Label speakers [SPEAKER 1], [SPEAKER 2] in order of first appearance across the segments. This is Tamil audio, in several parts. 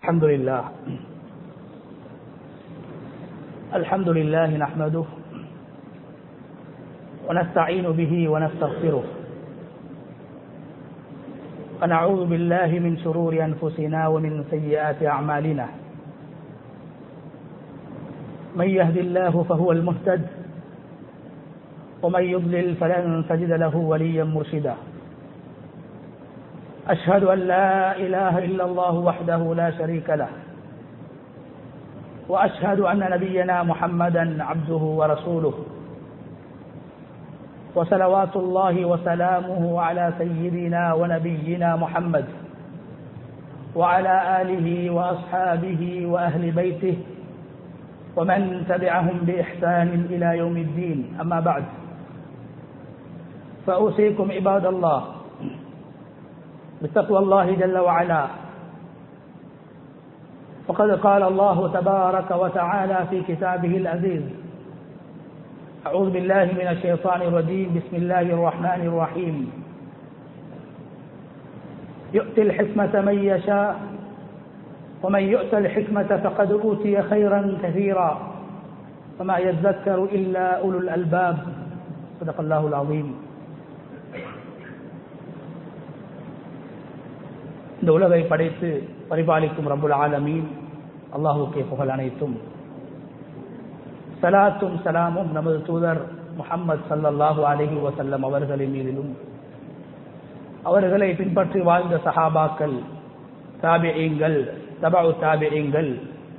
[SPEAKER 1] الحمد لله الحمد لله نحمده ونستعين به ونستغفره ونعوذ بالله من شرور أنفسنا ومن سيئات أعمالنا من يهد الله فهو المهتد ومن يضلل فلن تجد له وليا مرشدا أشهد أن لا إله إلا الله وحده لا شريك له وأشهد أن نبينا محمدا عبده ورسوله وصلوات الله وسلامه على سيدنا ونبينا محمد وعلى آله وأصحابه وأهل بيته ومن تبعهم بإحسان إلى يوم الدين أما بعد فأوصيكم عباد الله بتقوى الله جل وعلا وقد قال الله تبارك وتعالى في كتابه العزيز أعوذ بالله من الشيطان الرجيم بسم الله الرحمن الرحيم يؤتي الحكمة من يشاء ومن يؤت الحكمة فقد أوتي خيرا كثيرا وما يذكر إلا أولو الألباب صدق الله العظيم இந்த உலகை படைத்து பரிபாலிக்கும் ரபுல் ஆலமீன் அல்லாஹுக்கே புகழ் அனைத்தும் சலாத்தும் சலாமும் நமது தூதர் முகம்மது சல்லல்லாஹு அலஹி வசல்லம் அவர்களின் மீதிலும் அவர்களை பின்பற்றி வாழ்ந்த சஹாபாக்கள் தாபியங்கள் தபாவு தாபியங்கள்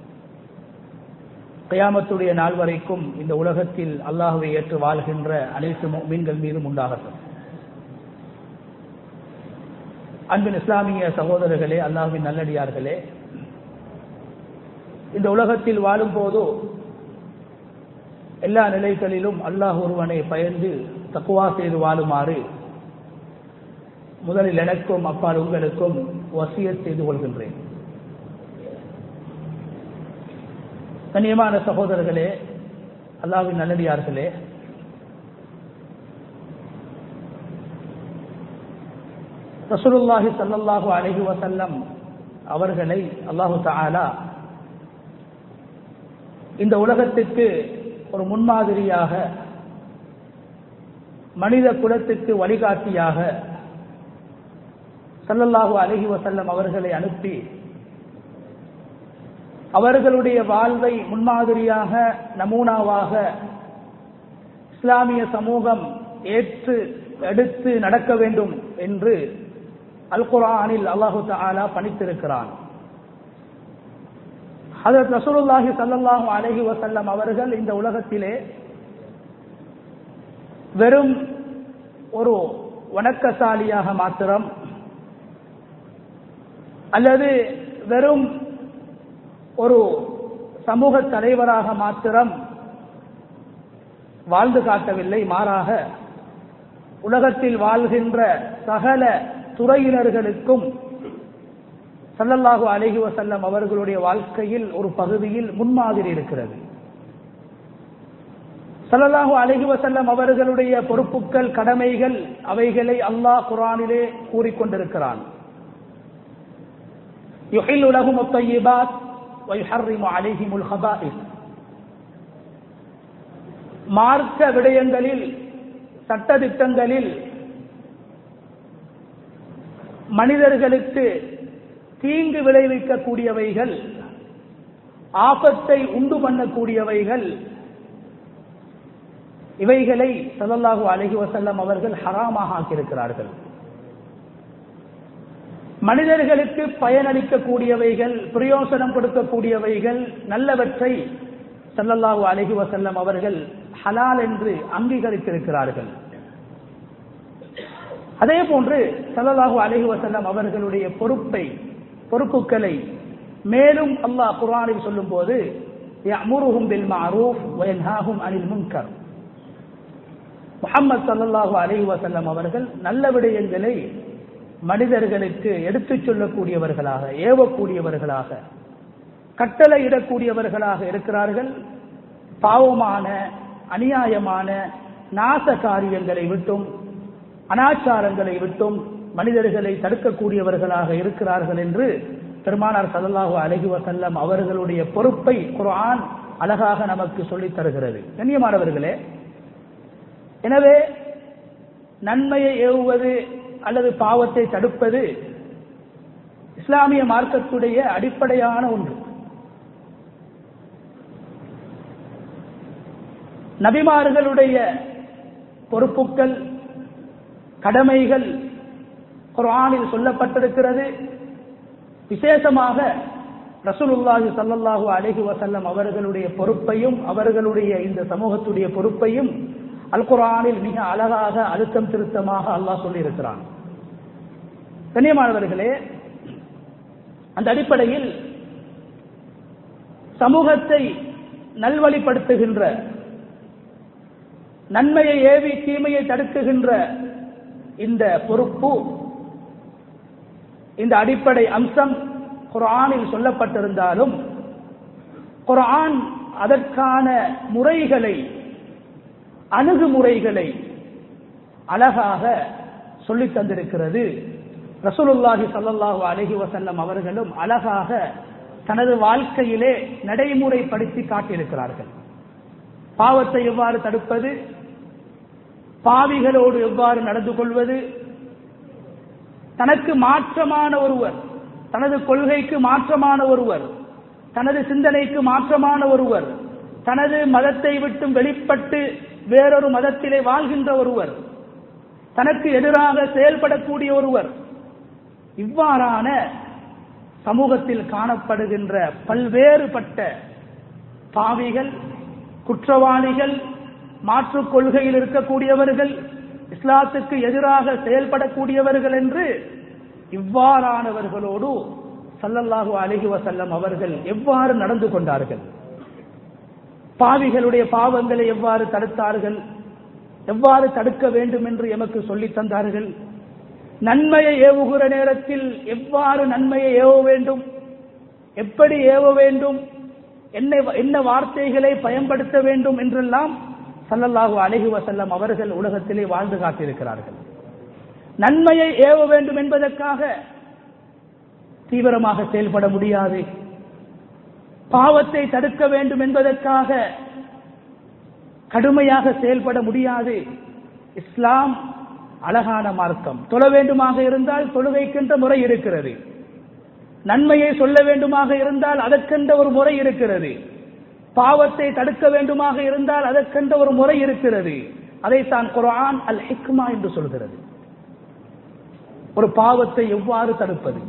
[SPEAKER 1] கயாமத்துடைய நாள் வரைக்கும் இந்த உலகத்தில் அல்லாஹுவை ஏற்று வாழ்கின்ற அனைத்து மீன்கள் மீதும் உண்டாகட்டும் அன்பின் இஸ்லாமிய சகோதரர்களே அல்லாஹுவின் நல்லடியார்களே இந்த உலகத்தில் வாழும் போதோ எல்லா நிலைகளிலும் அல்லாஹ் ஒருவனை பயந்து தக்குவா செய்து வாழுமாறு முதலில் எனக்கும் அப்பால் உங்களுக்கும் வசியத் செய்து கொள்கின்றேன் கண்ணியமான சகோதரர்களே அல்லாவின் நல்லடியார்களே ரசூலுல்லாஹி சல்லல்லாஹு அலஹி வசல்லம் அவர்களை அல்லாஹு தாலா இந்த உலகத்துக்கு ஒரு முன்மாதிரியாக மனித குலத்துக்கு வழிகாட்டியாக சல்லல்லாஹு அலஹி வசல்லம் அவர்களை அனுப்பி அவர்களுடைய வாழ்வை முன்மாதிரியாக நமூனாவாக இஸ்லாமிய சமூகம் ஏற்று எடுத்து நடக்க வேண்டும் என்று அல் குரானில் அல்லாஹு தாலா பணித்திருக்கிறான் அதற்கு ரசூலுல்லாஹி சல்லாஹூ அலஹி வசல்லம் அவர்கள் இந்த உலகத்திலே வெறும் ஒரு வணக்கசாலியாக மாத்திரம் அல்லது வெறும் ஒரு சமூக தலைவராக மாத்திரம் வாழ்ந்து காட்டவில்லை மாறாக உலகத்தில் வாழ்கின்ற சகல துறையினர்களுக்கும் சல்லல்லாஹு அலஹி வசல்லம் அவர்களுடைய வாழ்க்கையில் ஒரு பகுதியில் முன்மாதிரி இருக்கிறது சல்லல்லாஹு அலஹி வசல்லம் அவர்களுடைய பொறுப்புகள் கடமைகள் அவைகளை அல்லாஹ் குரானிலே கூறிக்கொண்டிருக்கிறான் يحل لهم الطيبات ويحرم عليهم الخبائث மார்க்க விடயங்களில் சட்டதிட்டங்களில் மனிதர்களுக்கு தீங்கு விளைவிக்கக்கூடியவைகள் ஆபத்தை உண்டு பண்ணக்கூடியவைகள் இவைகளை சல்லல்லாஹு அலஹி வசல்லம் அவர்கள் ஹராமாக ஆக்கியிருக்கிறார்கள் மனிதர்களுக்கு பயனளிக்கக்கூடியவைகள் பிரயோசனம் கொடுக்கக்கூடியவைகள் நல்லவற்றை சல்லல்லாஹு அலஹி வசல்லம் அவர்கள் ஹலால் என்று அங்கீகரித்திருக்கிறார்கள் அதே போன்று சல்லல்லாஹு அலஹி வசல்லம் அவர்களுடைய பொறுப்பை பொறுப்புகளை மேலும் அல்லாஹ் குரானில் சொல்லும் போது அனில் முன்கர் முகமது சல்லாஹூ அலஹி வசல்லம் அவர்கள் நல்ல விடயங்களை மனிதர்களுக்கு எடுத்துச் சொல்லக்கூடியவர்களாக ஏவக்கூடியவர்களாக கட்டளையிடக்கூடியவர்களாக இருக்கிறார்கள் பாவமான அநியாயமான நாச காரியங்களை விட்டும் அனாச்சாரங்களை விட்டும் மனிதர்களை தடுக்கக்கூடியவர்களாக இருக்கிறார்கள் என்று பெருமானார் சல்லல்லாஹு அலைஹி வசல்லம் அவர்களுடைய பொறுப்பை குர்ஆன் அழகாக நமக்கு சொல்லித் தருகிறது கண்ணியமானவர்களே எனவே நன்மையை ஏவுவது அல்லது பாவத்தை தடுப்பது இஸ்லாமிய மார்க்கத்துடைய அடிப்படையான ஒன்று நபிமார்களுடைய பொறுப்புகள் கடமைகள் குர்ஆனில் சொல்லப்பட்டிருக்கிறது விசேஷமாக ரசூலுல்லாஹி ஸல்லல்லாஹு அலைஹி வஸல்லம் அவர்களுடைய பொறுப்பையும் அவர்களுடைய இந்த சமூகத்துடைய பொறுப்பையும் அல் குர்ஆனில் மிக அழகாக அழுத்தம் திருத்தமாக அல்லாஹ் சொல்லியிருக்கிறான் கண்ணியமானவர்களே அந்த அடிப்படையில் சமூகத்தை நல்வழிப்படுத்துகின்ற நன்மையை ஏவி தீமையை தடுக்குகின்ற இந்த பொறுப்பு இந்த அடிப்படை அம்சம் குர்ஆனில் சொல்லப்பட்டிருந்தாலும் குர்ஆன் அதற்கான முறைகளை அணுகுமுறைகளை அழகாக சொல்லித் தந்திருக்கிறது ரசூலுல்லாஹி ஸல்லல்லாஹு அலைஹி வஸல்லம் அவர்களும் அழகாக தனது வாழ்க்கையிலே நடைமுறைப்படுத்தி காட்டியிருக்கிறார்கள் பாவத்தை எவ்வாறு தடுப்பது பாவிகளோடு எவ்வாறு நடந்து கொள்வது தனக்கு மாற்றமான ஒருவர் தனது கொள்கைக்கு மாற்றமான ஒருவர் தனது சிந்தனைக்கு மாற்றமான ஒருவர் தனது மதத்தை விட்டு வெளிப்பட்டு வேறொரு மதத்திலே வாழ்கின்ற ஒருவர் தனக்கு எதிராக செயல்படக்கூடிய ஒருவர் இவ்வாறான சமூகத்தில் காணப்படுகின்ற பல்வேறுபட்ட பாவிகள் குற்றவாளிகள் மாற்று கொள்கையில் இருக்கக்கூடியவர்கள் இஸ்லாத்துக்கு எதிராக செயல்படக்கூடியவர்கள் என்று இவ்வாறானவர்களோடு சல்லல்லாஹு அலிஹி வசல்லம் அவர்கள் எவ்வாறு நடந்து கொண்டார்கள் பாவிகளுடைய பாவங்களை எவ்வாறு தடுத்தார்கள் எவ்வாறு தடுக்க வேண்டும் என்று எமக்கு சொல்லித் தந்தார்கள் நன்மையை ஏவுகிற நேரத்தில் எவ்வாறு நன்மையை ஏவ வேண்டும் எப்படி ஏவ வேண்டும் என்ன என்ன வார்த்தைகளை பயன்படுத்த வேண்டும் என்றெல்லாம் சல்லல்லாஹு அலஹி வசல்லம் அவர்கள் உலகத்திலே வாழ்ந்து காட்டியிருக்கிறார்கள் நன்மையை ஏவ வேண்டும் என்பதற்காக தீவிரமாக செயல்பட முடியாது பாவத்தை தடுக்க வேண்டும் என்பதற்காக கடுமையாக செயல்பட முடியாது இஸ்லாம் அழகான மார்க்கம் தொழ வேண்டுமாக இருந்தால் தொழுகைக்கின்ற முறை இருக்கிறது நன்மையை சொல்ல வேண்டுமாக இருந்தால் அதற்கென்ற ஒரு முறை இருக்கிறது பாவத்தை தடுக்க வேண்டுமாக இருந்தால் அதற்கென்ற ஒரு முறை இருக்கிறது அதைத்தான் குரான் அல் ஹிக்மா என்று சொல்கிறது ஒரு பாவத்தை எவ்வாறு தடுப்பது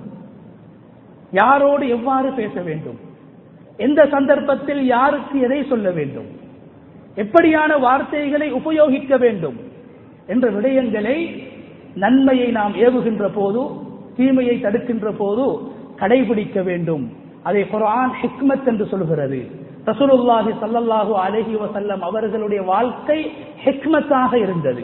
[SPEAKER 1] யாரோடு எவ்வாறு பேச வேண்டும் எந்த சந்தர்ப்பத்தில் யாருக்கு எதை சொல்ல வேண்டும் எப்படியான வார்த்தைகளை உபயோகிக்க வேண்டும் என்ற விடயங்களை நன்மையை நாம் ஏவுகின்ற போது தீமையை தடுக்கின்ற போது கடைபிடிக்க வேண்டும் அதை குரான் ஹிக்மத் என்று சொல்கிறது ரசூலுல்லாஹி சல்லல்லாஹு அலஹி வசல்லம் அவர்களுடைய வாழ்க்கை ஹிக்மத்தாக இருந்தது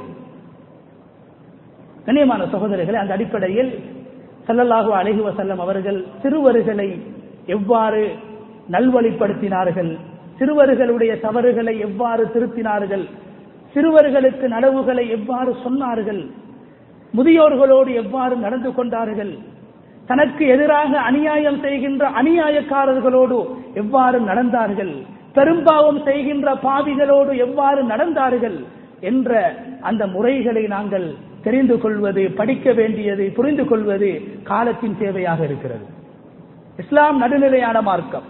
[SPEAKER 1] கண்ணியமான சகோதரர்களே அந்த அடிப்படையில் சல்லல்லாஹு அலஹி வசல்லம் அவர்கள் சிறுவர்களை எவ்வாறு நல்வழிப்படுத்தினார்கள் சிறுவர்களுடைய தவறுகளை எவ்வாறு திருத்தினார்கள் சிறுவர்களுக்கு நனவுகளை எவ்வாறு சொன்னார்கள் முதியோர்களோடு எவ்வாறு நடந்து கொண்டார்கள் தனக்கு எதிராக அநியாயம் செய்கின்ற அநியாயக்காரர்களோடு எவ்வாறு நடந்தார்கள் பெரும்பாவம் செய்கின்ற பாவிகளோடு எவ்வாறு நடந்தார்கள் என்ற அந்த முறைகளை நாங்கள் தெரிந்து கொள்வது படிக்க வேண்டியது புரிந்து கொள்வது காலத்தின் தேவையாக இருக்கிறது இஸ்லாம் நடுநிலையான மார்க்கம்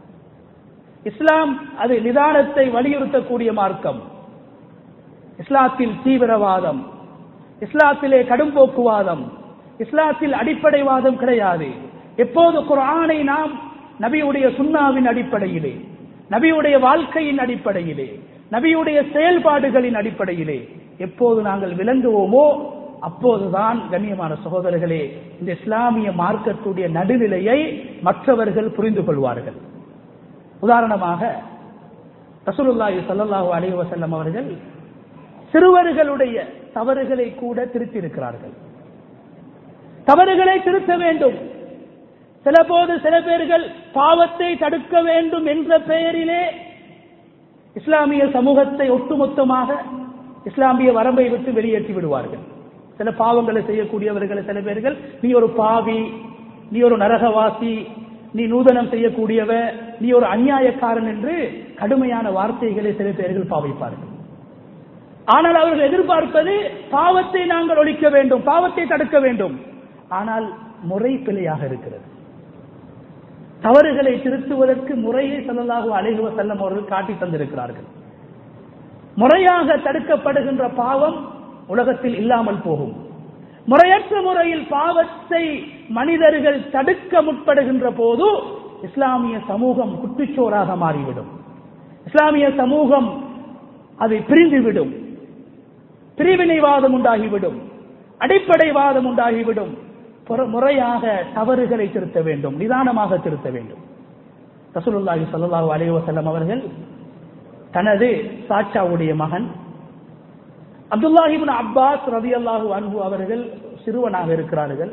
[SPEAKER 1] இஸ்லாம் அது நிதானத்தை வலியுறுத்தக்கூடிய மார்க்கம் இஸ்லாத்தில் தீவிரவாதம் இஸ்லாத்திலே கடும்போக்குவாதம் இஸ்லாத்தில் அடிப்படைவாதம் கிடையாது எப்போது குரானை நாம் நபியுடைய சுண்ணாவின் அடிப்படையிலே நபியுடைய வாழ்க்கையின் அடிப்படையிலே நபியுடைய செயல்பாடுகளின் அடிப்படையிலே எப்போது நாங்கள் விளங்குவோமோ அப்போதுதான் கண்ணியமான சகோதரர்களே இந்த இஸ்லாமிய மார்க்கத்துடைய நடுநிலையை மற்றவர்கள் புரிந்து கொள்வார்கள் உதாரணமாக ரசூலுல்லாஹி ஸல்லல்லாஹு அலைஹி வஸல்லம் அவர்கள் சிறுவர்களுடைய தவறுகளை கூட திருத்தியிருக்கிறார்கள் தவறுகளை திருத்த வேண்டும் சில போது சில பேர்கள் பாவத்தை தடுக்க வேண்டும் என்ற பெயரிலே இஸ்லாமிய சமூகத்தை ஒட்டுமொத்தமாக இஸ்லாமிய வரம்பை விட்டு வெளியேற்றி விடுவார்கள் சில பாவங்களை செய்யக்கூடியவர்களை சில பேர்கள் நீ ஒரு பாவி நீ ஒரு நரகவாசி நீ நூதனம் செய்யக்கூடியவ நீ ஒரு அநியாயக்காரன் என்று கடுமையான வார்த்தைகளை சில பேர்கள் பாவிப்பார்கள் ஆனால் அவர்கள் எதிர்பார்ப்பது பாவத்தை நாங்கள் ஒழிக்க வேண்டும் பாவத்தை தடுக்க வேண்டும் ஆனால் முறை பிழையாக இருக்கிறது தவறுகளை திருத்துவதற்கு முறையை சொல்லலாக அழகுவ செல்லம் அவர்கள் காட்டி தந்திருக்கிறார்கள் முறையாக தடுக்கப்படுகின்ற பாவம் உலகத்தில் இல்லாமல் போகும் முறையற்ற முறையில் பாவத்தை மனிதர்கள் தடுக்க முற்படுகின்ற போது இஸ்லாமிய சமூகம் குட்டிச்சோராக மாறிவிடும் இஸ்லாமிய சமூகம் அது பிரிந்துவிடும் பிரிவினைவாதம் உண்டாகிவிடும் அடிப்படைவாதம் உண்டாகிவிடும் முறையாக தவறுகளை திருத்த வேண்டும் நிதானமாக திருத்த வேண்டும் ரசூலுல்லாஹி ஸல்லல்லாஹு அலைஹி வஸல்லம் அவர்கள் தனது சாச்சாவுடைய மகன் அப்துல்லாஹிபின் அப்பாஸ் ரதியல்லாஹு அன்பு அவர்கள் சிறுவனாக இருக்கிறார்கள்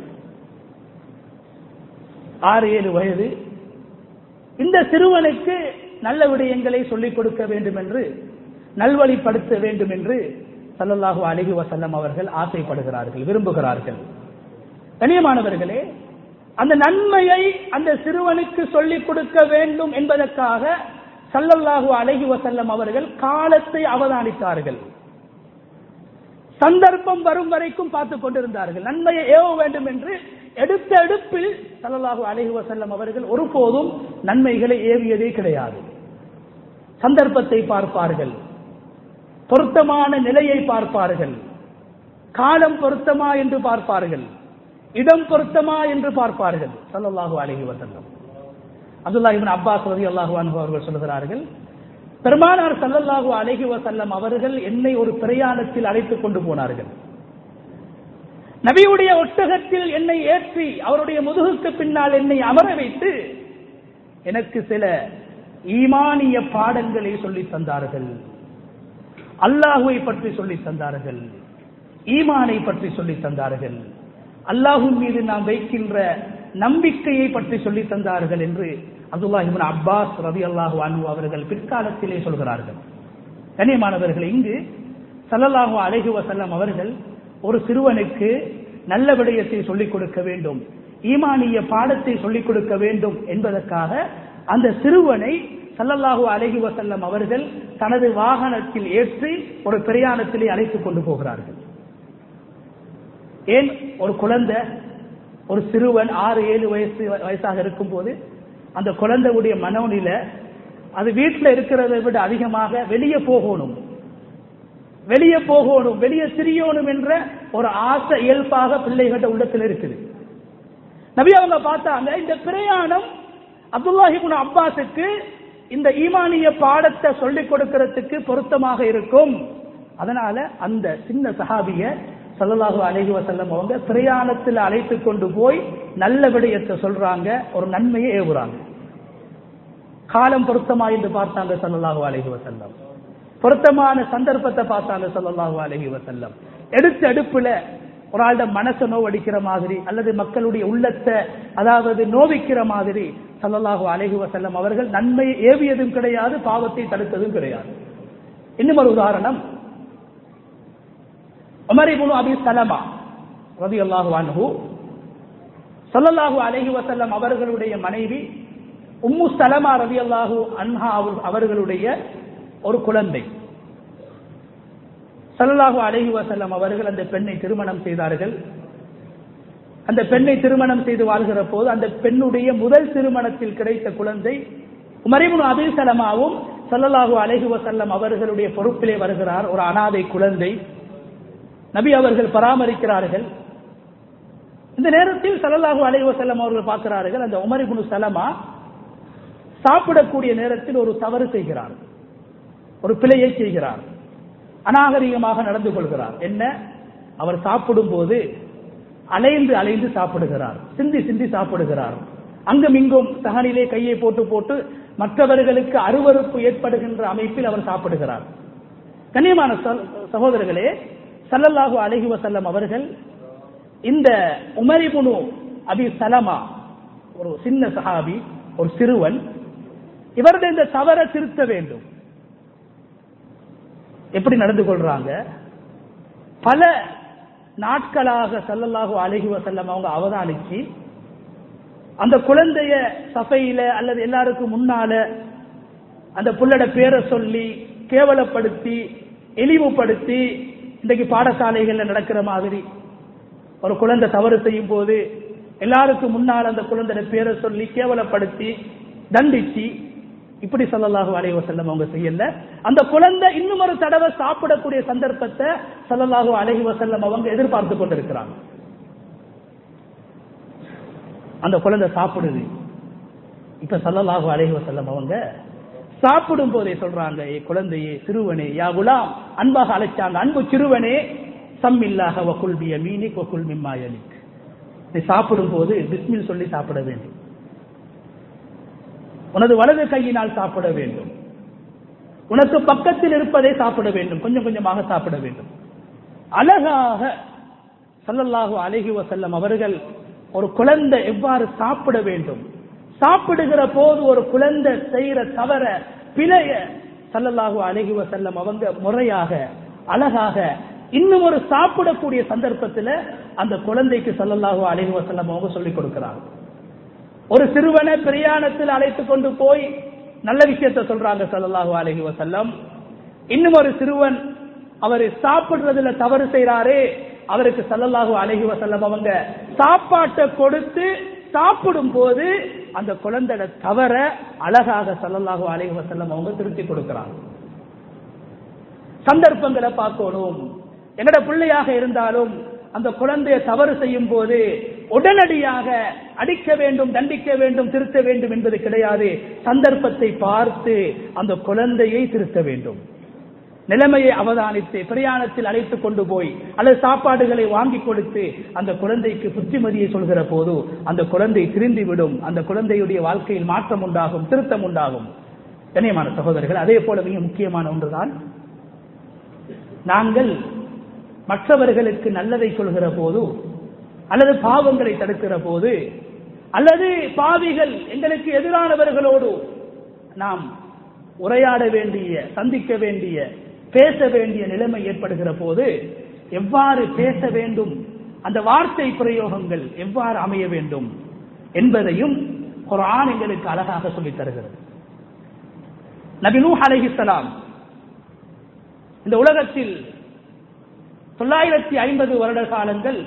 [SPEAKER 1] ஆறு ஏழு வயது இந்த சிறுவனுக்கு நல்ல விடயங்களை சொல்லிக் கொடுக்க வேண்டும் என்று நல்வழிப்படுத்த வேண்டும் என்று சல்லல்லாஹு அலிஹி வசல்லம் அவர்கள் ஆசைப்படுகிறார்கள் விரும்புகிறார்கள் கண்ணியமானவர்களே அந்த நன்மையை அந்த சிறுவனுக்கு சொல்லிக் கொடுக்க வேண்டும் என்பதற்காக சல்லல்லாஹு அலஹி வசல்லம் அவர்கள் காலத்தை அவதானித்தார்கள் சந்தர்ப்பம் வரும் வரைக்கும் பார்த்துக் கொண்டிருந்தார்கள் நன்மையை ஏவ வேண்டும் என்று எடுத்த எடுப்பில் சல்லல்லாஹு அலஹி வசல்லம் அவர்கள் ஒருபோதும் நன்மைகளை ஏவியதே கிடையாது சந்தர்ப்பத்தை பார்ப்பார்கள் பொருத்தமான நிலையை பார்ப்பார்கள் காலம் பொருத்தமா என்று பார்ப்பார்கள் இடம் பொருத்தமா என்று பார்ப்பார்கள் சல்லல்லாஹு அலஹி வசல்லம் அப்துல்லா இபின் அப்பாஸ் ரதி அல்லாஹு அவர்கள் சொல்லுகிறார்கள் பெருமானார் சல்லல்லாஹு அலஹி வசல்லம் அவர்கள் என்னை ஒரு பிரயாணத்தில் அழைத்துக் கொண்டு போனார்கள் நபியுடைய ஒட்டகத்தில் என்னை ஏற்றி அவருடைய முதுகுக்கு பின்னால் என்னை அமர வைத்து எனக்கு சில ஈமானிய பாடங்களை சொல்லி தந்தார்கள் அல்லாஹுவை பற்றி சொல்லி தந்தார்கள் ஈமானை பற்றி சொல்லி தந்தார்கள் அல்லாஹுவின் மீது நாம் வைக்கின்ற நம்பிக்கையை பற்றி சொல்லி தந்தார்கள் என்று அப்துல்லாஹிபின் அப்பாஸ் ரவி அல்லாஹு அனு அவர்கள் பிற்காலத்திலே சொல்கிறார்கள் கண்ணியமானவர்கள் இங்கு சல்லல்லாஹு அலஹி வசல்லம் அவர்கள் ஒரு சிறுவனுக்கு நல்ல விடயத்தை சொல்லிக் கொடுக்க வேண்டும் ஈமானிய பாடத்தை சொல்லிக் கொடுக்க வேண்டும் என்பதற்காக அந்த சிறுவனை சல்லல்லாஹு அலஹி வசல்லம் அவர்கள் தனது வாகனத்தில் ஏற்றி ஒரு பிரயாணத்திலே அழைத்துக் கொண்டு போகிறார்கள் ஏன் ஒரு குழந்தை ஒரு சிறுவன் ஆறு ஏழு வயசு வயசாக இருக்கும் போது அந்த குழந்தையுடைய மனோநில அது வீட்டில் இருக்கிறதை விட அதிகமாக வெளியே போகணும் வெளியே போகணும் வெளியே திரியணும் என்ற ஒரு ஆசை இயல்பாக பிள்ளைகிட்ட உள்ளத்தில் இருக்குது நபி அவங்க பார்த்தாங்க இந்த பிரயாணம் அப்துல்லாஹிபுன் அப்பாஸுக்கு இந்த ஈமானிய பாடத்தை சொல்லிக் கொடுக்கிறதுக்கு பொருத்தமாக இருக்கும் அதனால அந்த சின்ன சஹாபிய சல்லல்லாஹு அலைஹி வசல்லம் அவங்க பிரயாணத்தில் அழைத்து கொண்டு போய் நல்ல விடயத்தை சொல்றாங்க ஒரு நன்மையை ஏவுறாங்க காலம் பொருத்தமா என்று பார்த்தாங்க சல்லல்லாஹு அலைஹி வசல்லம் பொருத்தமான சந்தர்ப்பத்தை பார்த்தாங்க சல்லல்லாஹு அலைஹி வசல்லம் எடுத்த அடுப்புல ஒரு ஆள்ட மனசை நோவடிக்கிற மாதிரி அல்லது மக்களுடைய உள்ளத்தை அதாவது நோவிக்கிற மாதிரி சல்லல்லாஹு அலைஹி வசல்லம் அவர்கள் நன்மையை ஏவியதும் கிடையாது பாவத்தை தடுத்ததும் கிடையாது இன்னும் ஒரு உதாரணம் உமர் இப்னு அபி சலமா ரலியல்லாஹு அன்ஹு ஸல்லல்லாஹு அலைஹி வஸல்லம் அவர்களுடைய மனைவி உம்மு சலமா ரலியல்லாஹு அன்ஹா அவர்களுடைய ஒரு குழந்தை ஸல்லல்லாஹு அலைஹி வஸல்லம் அவர்கள் அந்த பெண்ணை திருமணம் செய்தார்கள் அந்த பெண்ணை திருமணம் செய்து வாழ்கிற போது அந்த பெண்ணுடைய முதல் திருமணத்தில் கிடைத்த குழந்தை உமரிபுன் அபி சலமாவும் ஸல்லல்லாஹு அலைஹி வஸல்லம் அவர்களுடைய பொறுப்பிலே வருகிறார் ஒரு அனாதை குழந்தை நபி அவர்கள் பராமரிக்கிறார்கள் இந்த நேரத்தில் சல்லல்லாஹு அலைஹி வஸல்லம் அவர்கள் பார்க்கிறார்கள் அந்த உமர் இப்னு சலமா சாப்பிடக்கூடிய நேரத்தில் ஒரு தவறு செய்கிறார் ஒரு பிழையை செய்கிறார் அநாகரிகமாக நடந்து கொள்கிறார் என்ன அவர் சாப்பிடும் போது அலைந்து அலைந்து சாப்பிடுகிறார் சிந்தி சிந்தி சாப்பிடுகிறார் அங்கும் இங்கும் சகனிலே கையை போட்டு போட்டு மற்றவர்களுக்கு அருவறுப்பு ஏற்படுகின்ற அமைப்பில் அவர் சாப்பிடுகிறார் கண்ணியமான சகோதரர்களே சல்லல்லாஹு அலஹி வசல்லம் அவர்கள் இந்த உமரிபுனு அபி சலமா ஒரு சின்ன சஹாபி ஒரு சிறுவன் இவருடைய இந்த தவற திருத்த வேண்டும் எப்படி நடந்து கொள்றாங்க பல நாட்களாக சல்லல்லாஹு அலஹி வசல்லம் அவங்க அவதானிச்சு அந்த குழந்தைய சபையில அல்லது எல்லாருக்கும் முன்னால அந்த புள்ளட பேரை சொல்லி கேவலப்படுத்தி இழிவுபடுத்தி இன்றைக்கு பாடசாலைகள்ல நடக்கிற மாதிரி ஒரு குழந்தை தவறு செய்யும் போது எல்லாருக்கும் முன்னால் அந்த குழந்தைய பேரை சொல்லி கேவலப்படுத்தி தண்டிச்சு இப்படி சல்லல்லாஹு அலைஹி வஸல்லம் அவங்க செய்யல அந்த குழந்தை இன்னும் ஒரு தடவை சாப்பிடக்கூடிய சந்தர்ப்பத்தை சல்லல்லாஹு அலைஹி வஸல்லம் அவங்க எதிர்பார்த்து கொண்டிருக்கிறாங்க அந்த குழந்தை சாப்பிடுது இப்ப சல்லல்லாஹு அலைஹி வஸல்லம் அவங்க சாப்பிடும் போதே சொல்றாங்க ஏ குழந்தையே சிறுவனே யா குலாம் அன்பாக அழைச்சாங்க அன்பு சிறுவனே சம்மில்லாக வகுல் பிய மீனிக் வகுல் மிம்மாயலிக் நீ சாப்பிடும் போது பிஸ்மில் சொல்லி சாப்பிட வேண்டும் உனது வலது கையினால் சாப்பிட வேண்டும் உனக்கு பக்கத்தில் இருப்பதை சாப்பிட வேண்டும் கொஞ்சம் கொஞ்சமாக சாப்பிட வேண்டும் அழகாக சல்லல்லாஹு அலைஹி வஸல்லம் அவர்கள் ஒரு குழந்தை எவ்வாறு சாப்பிட வேண்டும் சாப்பிடுகிற போது ஒரு குழந்தை செய்யற தவற பிழைய சல்லல்லாஹு அலைஹி வஸல்லம் அவங்க முறையாக அழகாக இன்னும் ஒரு சாப்பிடக்கூடிய சந்தர்ப்பத்தில் அந்த குழந்தைக்கு சல்லல்லாஹு அலைஹி வஸல்லம் அவங்க சொல்லிக் கொடுக்கிறாங்க ஒரு சிறுவனை பிரயாணத்தில் அழைத்து கொண்டு போய் நல்ல விஷயத்த சொல்றாங்க சல்லல்லாஹு அலைஹி வஸல்லம் இன்னும் ஒரு சிறுவன் அவர் சாப்பிடுறதுல தவறு செய்யறாரே அவருக்கு சல்லல்லாஹு அலைஹி வஸல்லம் அவங்க சாப்பாட்டை கொடுத்து சாப்பிடும் போது அந்த குழந்தைட தவற அழகாக சல்லல்லாஹு அலைஹி வஸல்லம் அவங்க திருத்தி கொடுக்கிறாங்க சந்தர்ப்பங்களை பார்க்கணும் என்னோட பிள்ளையாக இருந்தாலும் அந்த குழந்தைய தவறு செய்யும் போது உடனடியாக அடிக்க வேண்டும் தண்டிக்க வேண்டும் திருத்த வேண்டும் என்பது கிடையாது சந்தர்ப்பத்தை பார்த்து அந்த குழந்தையை திருத்த வேண்டும் நிலைமையை அவதானித்து பிரயாணத்தில் அழைத்து கொண்டு போய் அல்லது சாப்பாடுகளை வாங்கி கொடுத்து அந்த குழந்தைக்கு புத்திமதியை சொல்கிற போது அந்த குழந்தை திருந்தி விடும் அந்த குழந்தையுடைய வாழ்க்கையில் மாற்றம் உண்டாகும் திருத்தம் உண்டாகும் கண்ணியமான சகோதரர்கள் அதே போல மிக முக்கியமான ஒன்றுதான் நாங்கள் மற்றவர்களுக்கு நல்லதை சொல்கிற போது அல்லது பாவங்களை தடுக்கிற போது அல்லது பாவிகள் எங்களுக்கு எதிரானவர்களோடு நாம் உரையாட வேண்டிய சந்திக்க வேண்டிய பேச வேண்டிய நிலைமை ஏற்படுகிற போது எவ்வாறு பேச வேண்டும் அந்த வார்த்தை பிரயோகங்கள் எவ்வாறு அமைய வேண்டும் என்பதையும் குரான் எங்களுக்கு அழகாக சொல்லித் தருகிறது நபி நூஹ் அலைஹிஸ்ஸலாம் இந்த உலகத்தில் தொள்ளாயிரத்தி ஐம்பது வருட காலங்கள்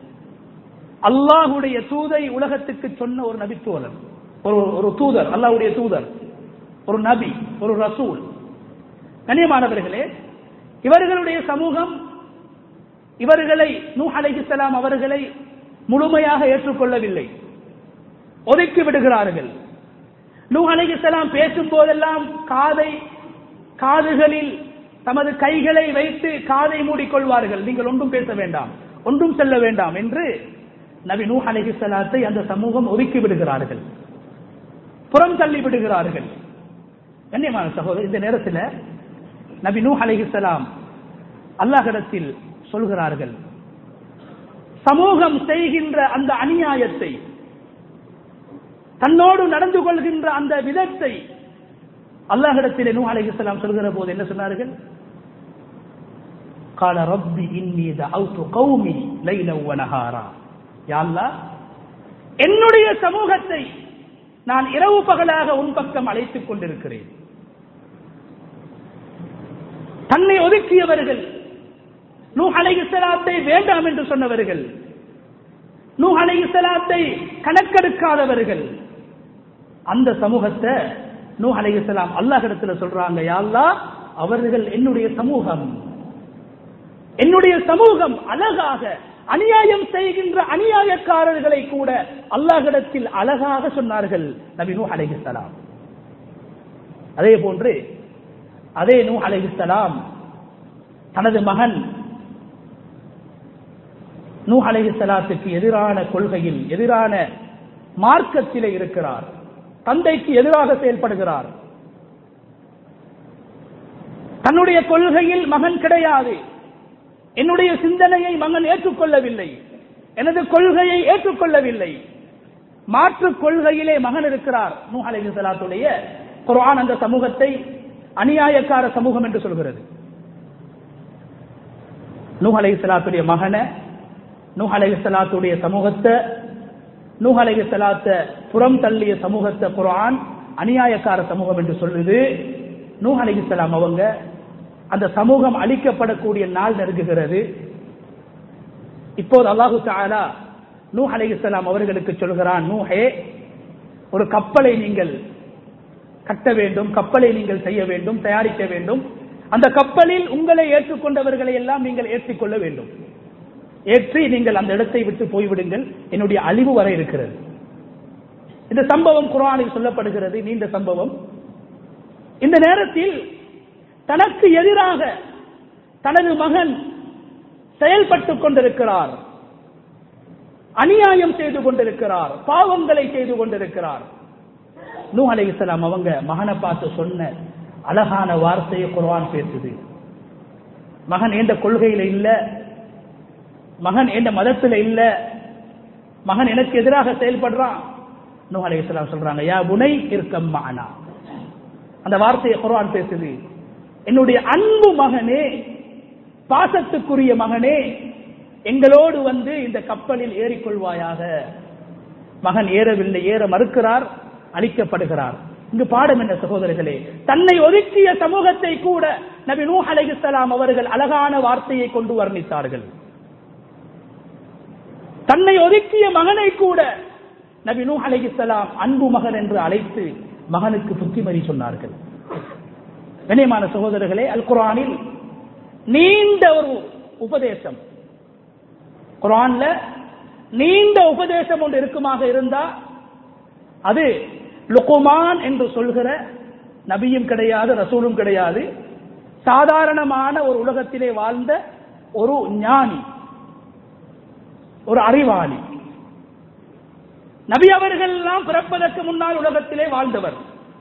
[SPEAKER 1] அல்லாஹுடைய தூதை உலகத்துக்கு சொன்ன ஒரு நபித்துவலன் ஒரு ஒரு தூதர் அல்லாஹ்வுடைய தூதர் ஒரு நபி ஒரு ரசூல் கண்ணியமானவர்களே இவர்களுடைய சமூகம் இவர்களை நூ அலைஹிஸ்ஸலாம் அவர்களை முழுமையாக ஏற்றுக்கொள்ளவில்லை ஒதுக்கி விடுகிறார்கள் நூ அலைஹிஸ்ஸலாம் பேசும் போதெல்லாம் காதை காதுகளில் தமது கைகளை வைத்து காதை மூடிக்கொள்வார்கள் நீங்கள் ஒன்றும் பேச வேண்டாம் ஒன்றும் செல்ல வேண்டாம் என்று நபி நூ அலைஹிஸ்ஸலாத்தை அந்த சமூகம் ஒதுக்கி விடுகிறார்கள் புறம் தள்ளி விடுகிறார்கள் கண்ணியமான சகோதரர் இந்த நேரத்தில் நபி நூ அலைஹிஸ்ஸலாம் அல்லாஹிடத்தில் சொல்கிறார்கள் சமூகம் செய்கின்ற அந்த அநியாயத்தை தன்னோடு நடந்து கொள்கின்ற அந்த விதத்தை அல்லாஹிடத்தில் நூ அலைஹிஸ்ஸலாம் சொல்கிற போது என்ன சொன்னார்கள் قال رب إني دعوت قومي ليلا ونهارا يا الله என்னுடைய சமூகத்தை நான் இரவு பகலாக உன் பக்கம் அழைத்துக் கொண்டிருக்கிறேன் தன்னை ஒதுக்கியவர்கள் நூ அலைஹிஸ்ஸலாத்தை வேண்டாம் என்று சொன்னவர்கள் நூ அலைஹிஸ்ஸலாத்தை கணக்கெடுக்காதவர்கள் அந்த சமூகத்தை நூ அலைஹிஸ்ஸலாம் அல்லாஹ்விடத்துல சொல்றாங்க யா அல்லாஹ் அவர்கள் என்னுடைய சமூகம் என்னுடைய சமூகம் அழகாக அநியாயம் செய்கின்ற அநியாயக்காரர்களை கூட அல்லாஹிடத்தில் அழகாக சொன்னார்கள் நபி நூ அலைஹிஸ்ஸலாம் அதே போன்று அதே நூ அலைஹிஸ்ஸலாம் தனது மகன் நூ அலைஹிஸ்ஸலாத்துக்கு எதிரான கொள்கையில் எதிரான மார்க்கத்திலே இருக்கிறார் தந்தைக்கு எதிராக செயல்படுகிறார் தன்னுடைய கொள்கையில் மகன் கிடையாது என்னுடைய சிந்தனையை மகன் ஏற்றுக்கொள்ளவில்லை எனது கொள்கையை ஏற்றுக்கொள்ளவில்லை மாற்று கொள்கையிலே மகன் இருக்கிறார் நூ அலைஹிஸ்ஸலாத்துடைய குர்ஆன் அந்த சமூகத்தை அநியாயக்கார சமூகம் என்று சொல்கிறது நூ அலைஹிஸ்ஸலாத்துடைய மகனை நூ அலைஹிஸ்ஸலாத்துடைய சமூகத்தை நூஹ் அலைஹிஸ்ஸலாத்தை புறம் தள்ளிய சமூகத்தை குர்ஆன் அநியாயக்கார சமூகம் என்று சொல்லுது நூஹ் அலைஹிஸ்ஸலாம் அவங்க அந்த சமூகம் அழிக்கப்படக்கூடிய நாள் நெருங்குகிறது இப்போது அல்லாஹு தஆலா நூஹ் அலைஹிஸ்ஸலாம் அவர்களுக்கு சொல்கிறான் நூஹே ஒரு கப்பலை நீங்கள் கட்ட வேண்டும் கப்பலை நீங்கள் செய்ய வேண்டும் தயாரிக்க வேண்டும் அந்த கப்பலில் உங்களை ஏற்றுக்கொண்டவர்களை எல்லாம் நீங்கள் ஏற்றிக்கொள்ள வேண்டும் ஏற்றி நீங்கள் அந்த இடத்தை விட்டு போய்விடுங்கள் என்னுடைய அழிவு வர இருக்கிறது இந்த சம்பவம் குரானில் சொல்லப்படுகிறது நீண்ட சம்பவம் இந்த நேரத்தில் தனக்கு எதிராக தனது மகன் செயல்பட்டுக் கொண்டிருக்கிறார் அநியாயம் செய்து கொண்டிருக்கிறார் பாவங்களை செய்து கொண்டிருக்கிறார் நூ அலை இஸ்லாம் அவங்க மகனை பார்த்து சொன்ன அழகான வார்த்தையை குர்ஆன் பேசுது மகன் எந்த கொள்கையில இல்ல மகன் எந்த மதத்துல இல்ல மகன் எனக்கு எதிராக செயல்படுறான் நூ அலை இஸ்லாம் சொல்றாங்க யா புனை இருக்கம் மானா அந்த வார்த்தையை குர்ஆன் பேசுது என்னுடைய அன்பு மகனே பாசத்துக்குரிய மகனே எங்களோடு வந்து இந்த கப்பலில் ஏறிக்கொள்வாயாக மகன் ஏறவில்லை ஏற மறுக்கிறார் அழிக்கப்படுகிறார் இங்கு பாடம் என்ன சகோதரர்களே தன்னை ஒதுக்கிய சமூகத்தை கூட நபி நூ அலைஹிஸ்ஸலாம் அவர்கள் அழகான வார்த்தையை கொண்டு வர்ணித்தார்கள் தன்னை ஒதுக்கிய மகனை கூட நபி நூ அலைஹிஸ்ஸலாம் அன்பு மகன் என்று அழைத்து மகனுக்கு புத்திமதி சொன்னார்கள் கண்ணியமான சகோதரர்களே அல் குரானில் நீண்ட ஒரு உபதேசம் குரான்ல நீண்ட உபதேசம் ஒன்று இருக்குமாக இருந்தா அது லுகுமான் என்று சொல்கிற நபியும் கிடையாது ரசூலும் கிடையாது சாதாரணமான ஒரு உலகத்திலே வாழ்ந்த ஒரு ஞானி ஒரு அறிவாளி நபி அவர்கள் எல்லாம் பிறப்பதற்கு முன்னால் உலகத்திலே வாழ்ந்தவர்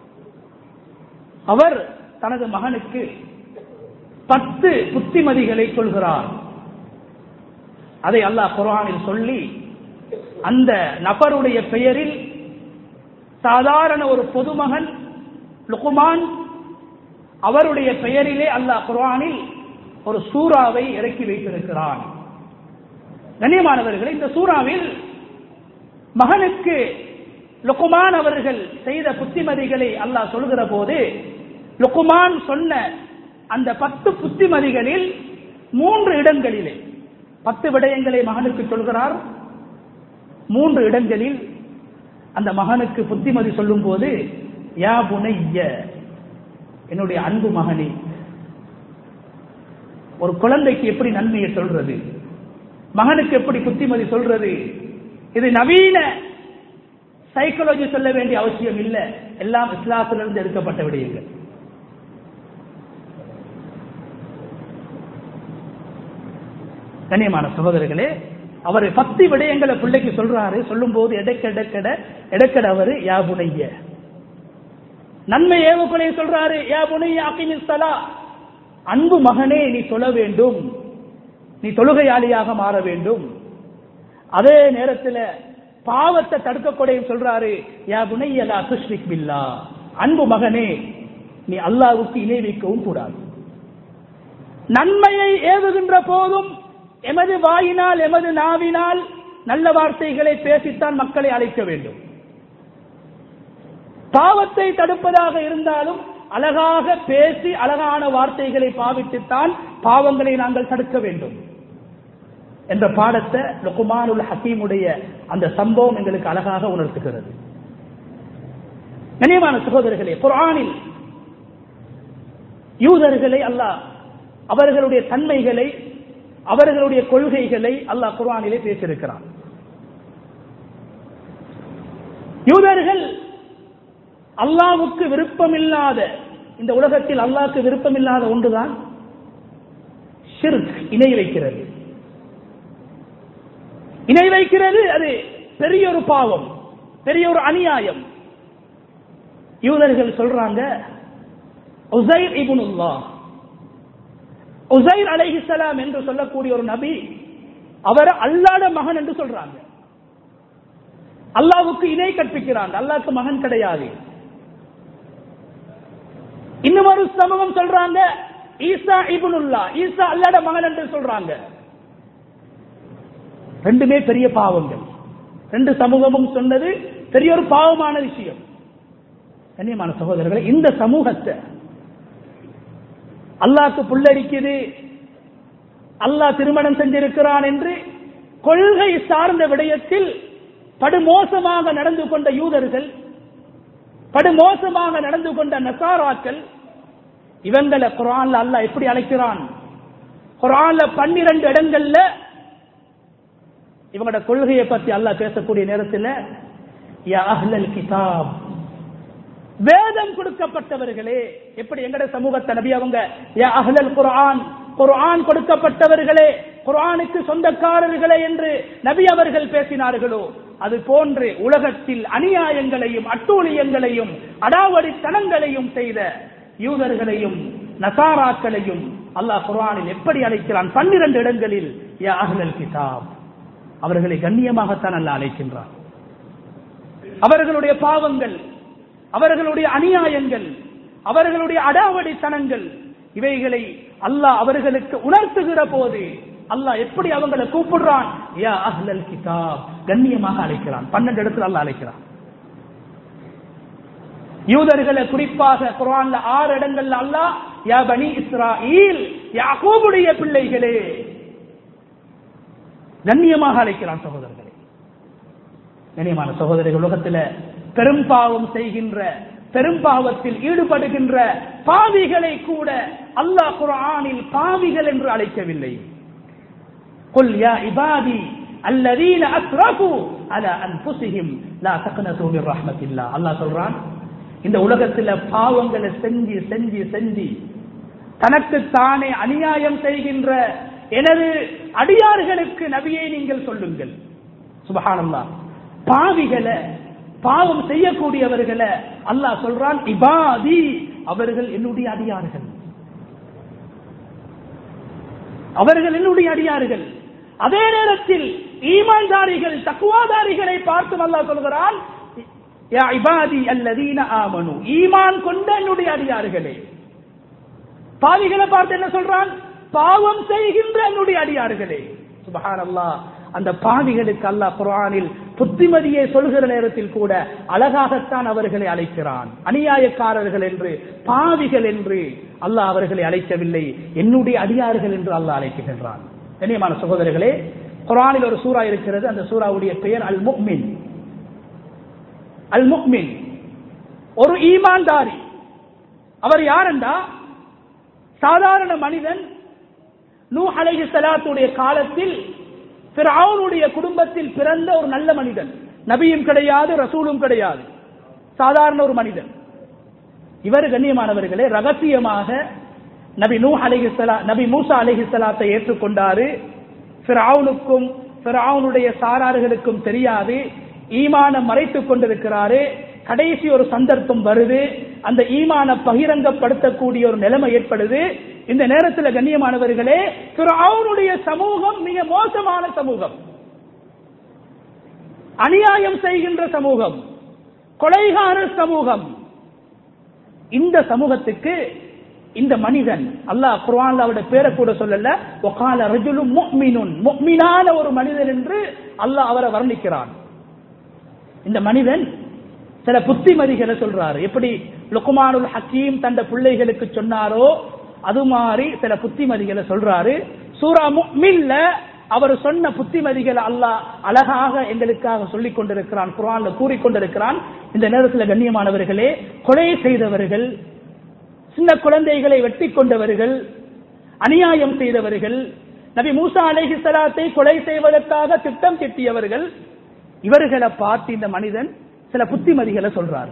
[SPEAKER 1] அவர் தனது மகனுக்கு பத்து புத்திமதிகளை சொல்கிறார் அதை அல்லாஹ் குர்ஆனில் சொல்லி அந்த நபருடைய பெயரில் சாதாரண ஒரு பொதுமகன் லுகுமான் அவருடைய பெயரிலே அல்லாஹ் குர்ஆனில் ஒரு சூறாவை இறக்கி வைத்திருக்கிறான் கண்ணியமானவர்களே இந்த சூறாவில் மகனுக்கு லுக்குமான் அவர்கள் செய்த புத்திமதிகளை அல்லாஹ் சொல்கிற போது லுக்குமான் சொன்ன அந்த பத்து புத்திமதிகளில் மூன்று இடங்களிலே பத்து விடயங்களை மகனுக்கு சொல்கிறார் மூன்று இடங்களில் அந்த மகனுக்கு புத்திமதி சொல்லும் போது யா புனைய என்னுடைய அன்பு மகனே ஒரு குழந்தைக்கு எப்படி நன்மையை சொல்றது மகனுக்கு எப்படி புத்திமதி சொல்றது இது நவீன சைக்காலஜி சொல்ல வேண்டிய அவசியம் இல்லை எல்லாம் இஸ்லாத்திலிருந்து எடுக்கப்பட்ட விடயங்கள் கண்ணியமான சகோதரர்களே அவர் பத்து விடயங்களை பிள்ளைக்கு சொல்றாரு சொல்லும் போது எடக்க எடக்கட எடக்கட அவரு யா புனைய நன்மை ஏவக்குலை சொல்றாரு யா புனைய அகிமிஸ்தலா அன்பு மகனே நீ சொல்ல வேண்டும் நீ தொழுகையாளியாக மாற வேண்டும் அதே நேரத்தில் பாவத்தை தடுக்கக்கூடிய சொல்றாரு யா புனையலா துஷ்ரிக் பில்லா அன்பு மகனே நீ அல்லாவுக்கு இணை வைக்கவும் கூடாது நன்மையை ஏவுகின்ற போதும் எமது வாயினால் எமது நாவினால் நல்ல வார்த்தைகளை பேசித்தான் மக்களை அழைக்க வேண்டும் பாவத்தை தடுப்பதாக இருந்தாலும் அழகாக பேசி அழகான வார்த்தைகளை பாவித்துத்தான் பாவங்களை நாங்கள் தடுக்க வேண்டும் என்ற பாடத்தை லுகுமானுல் ஹக்கீமுடைய அந்த சம்பவம் எங்களுக்கு அழகாக உணர்த்துகிறது கனியமான சகோதரர்களே குரானில் யூதர்களை அல்லாஹ் அவர்களுடைய தன்மைகளை அவர்களுடைய கொள்கைகளை அல்லாஹ் குர்ஆனிலே பேசியிருக்கிறான் யூதர்கள் அல்லாவுக்கு விருப்பமில்லாத இந்த உலகத்தில் அல்லாவுக்கு விருப்பமில்லாத ஒன்றுதான் ஷிர்க் இணை வைக்கிறது இணை வைக்கிறது அது பெரிய ஒரு பாவம் பெரிய ஒரு அநியாயம் யூதர்கள் சொல்றாங்க உசைர் இபுனுல்லா உசைர் அலைஹிசலாம் என்று சொல்லக்கூடிய ஒரு நபி அவர் அல்லாட மகன் என்று சொல்றாங்க அல்லாவுக்கு இணை கற்பிக்கிறாங்க அல்லாவுக்கு மகன் கிடையாது இன்னும் ஒரு சமூகம் சொல்றாங்க ஈசா இபுனுல்லா ஈசா அல்லாட மகன் என்று சொல்றாங்க ரெண்டுமே பெரிய பாவங்கள் ரெண்டு சமூகமும் சொன்னது பெரிய ஒரு பாவமான விஷயம் கண்ணியமான சகோதரர்களை இந்த சமூகத்தை அல்லாஹ்க்கு புல்லடிக்குது அல்லாஹ் திருமணம் செஞ்சிருக்கிறான் என்று கொள்கை சார்ந்த விடயத்தில் படுமோசமாக நடந்து கொண்ட யூதர்கள் படுமோசமாக நடந்து கொண்ட நசாராக்கள் இவங்களை குரான்ல அல்லாஹ் எப்படி அழைக்கிறான் குரான்ல பன்னிரண்டு இடங்கள்ல இவங்களோட கொள்கையை பத்தி அல்லாஹ் பேசக்கூடிய நேரத்தில் யா அஹ்லல் கிதாப் வேதம் கொடுக்கப்பட்டவர்களே எப்படி எங்கட சமூகத்தை நபி அவங்க யா அஹ்லல் குர்ஆன் குர்ஆன் கொடுக்கப்பட்டவர்களே குர்ஆனுக்கு சொந்தக்காரர்களே என்று நபி அவர்கள் பேசினார்களோ அது போன்று உலகத்தில் அநியாயங்களையும் அட்டூழியங்களையும் அடாவடித்தனங்களையும் செய்த யூதர்களையும் நசாராக்களையும் அல்லாஹ் குர்ஆனில் எப்படி அழைக்கிறான் பன்னிரண்டு இடங்களில் யா அஹ்லல் கிதாப் அவர்களை கண்ணியமாகத்தான் அல்லாஹ் அழைக்கின்றான் அவர்களுடைய பாவங்கள் அவர்களுடைய அநியாயங்கள் அவர்களுடைய அடாவடித்தனங்கள் இவைகளை அல்லாஹ் அவர்களுக்கு உணர்த்துகிற போது அல்லாஹ் எப்படி அவங்களை கூப்பிடுறான் யா அஹ்லல் கிதாப் கண்ணியமாக அழைக்கிறான் பன்னெண்டு இடத்துல அல்லாஹ் அழைக்கிறான் யூதர்களை குறிப்பாக குர்ஆன்ல ஆறு இடங்கள்ல அல்லாஹ் யா பனி இஸ்ராயீல் யாக்கூபுடைய பிள்ளைகளே கண்ணியமாக அழைக்கிறான் சகோதரர்களே கண்ணியமான சகோதரர்கள் உலகத்துல பெரும் பாவம் செய்கின்ற பெரும் பாவத்தில் ஈடுபடுகின்ற பாவிகளை கூட அல்லாஹ் குர்ஆனில் பாவிகள் என்று அழைக்கவில்லை قل يا عبادي الذين اسرفوا على انفسهم لا تقنطوا من رحمه الله அல்லாஹ் சொல்றான் இந்த உலகத்துல பாவங்களை செஞ்சு செஞ்சு செஞ்சு தனக்கு தானே அநியாயம் செய்கின்ற எனது அடியார்களுக்கு நபியை நீங்கள் சொல்லுங்கள் சுபஹானல்லாஹ் பாவிகளை பாவம் செய்யக்கூடியவர்களை அல்லாஹ் சொல்றான் இபாதி அவர்கள் என்னுடைய அடியார்கள் அவர்கள் என்னுடைய அடியார்கள் அதே நேரத்தில் ஈமான்தாரிகள் தக்குவாதாரிகளை பார்த்து அல்லாஹ் சொல்கிறான் யா இபாதி அல்லதீன ஆமனு ஈமான் கொண்ட என்னுடைய அடியார்களே பாவிகளை பார்த்து என்ன சொல்றான் பாவம் செய்கின்ற என்னுடைய அடியார்களே சுபஹானல்லாஹ் அந்த பாவிகளுக்கு அல்லாஹ் குர்ஆனில் புத்திமதியை சொல்கிற நேரத்தில் கூட அழகாகத்தான் அவர்களை அழைக்கிறான் அநியாயக்காரர்கள் என்று பாவிகள் என்று அல்லாஹ் அவர்களை அழைக்கவில்லை என்னுடைய அடியார்கள் என்று அல்லாஹ் அழைக்கின்றான் கண்ணியமான சகோதரர்களே குர்ஆனில் ஒரு சூரா இருக்கிறது அந்த சூராவுடைய பெயர் அல் முக்மின் அல் முக்மின் ஒரு ஈமான்தாரி அவர் யாரெண்டா சாதாரண மனிதன் நூ அலைஹி ஸலாத்துடைய காலத்தில் ஃபிரௌனுடைய குடும்பத்தில் பிறந்த ஒரு நல்ல மனிதன் நபியும் கிடையாது ரசூலும் கிடையாது சாதாரண ஒரு மனிதன் இவர் கண்ணியமானவர்களே ரகசியமாக நபி நூ அலைஹிஸ்ஸலா நபி மூசா அலைஹிஸ்ஸலாத்தை ஏற்றுக்கொண்டாரு ஃபிரௌனுக்கும் ஃபிரௌனுடைய சாரார்களுக்கும் தெரியாது ஈமான மறைத்துக் கொண்டிருக்கிறாரு கடைசி ஒரு சந்தர்ப்பம் வருது அந்த ஈமான பகிரங்கப்படுத்தக்கூடிய ஒரு நிலைமை ஏற்படுது இந்த நேரத்தில் கண்ணியமானவர்களே அவனுடைய சமூகம் மிக மோசமான சமூகம் அநியாயம் செய்கின்ற சமூகம் கொலைகாரர் சமூகம் இந்த சமூகத்துக்கு இந்த மனிதன் அல்லாஹ் குர்ஆன்ல அவருடைய பேரை கூட சொல்லல ஒகால ரஜுலும் முக்மினுன் முக்மினான ஒரு மனிதன் என்று அல்லாஹ் அவரை வர்ணிக்கிறான் இந்த மனிதன் சில புத்திமதிகளை சொல்றாரு எப்படி லுக்குமானுல் ஹக்கீம் தந்த பிள்ளைகளுக்கு சொன்னாரோ அது மாதிரி சில புத்திமதிகளை சொல்றாரு சூரா முக்மில்ல அவர் சொன்ன புத்திமதிகளை அல்லாஹ் அழகாக எங்களுக்காக சொல்லிக் கொண்டிருக்கிறான் குரான்ல கூறிக்கொண்டிருக்கிறான் இந்த நேரத்தில் கண்ணியமானவர்களே கொலை செய்தவர்கள் சின்ன குழந்தைகளை வெட்டி கொண்டவர்கள் அநியாயம் செய்தவர்கள் நபி மூசா அலைஹி சலாத்தை கொலை செய்வதற்காக திட்டம் திட்டியவர்கள் இவர்களை பார்த்து இந்த மனிதன் சில புத்திமதிகளை சொல்றார்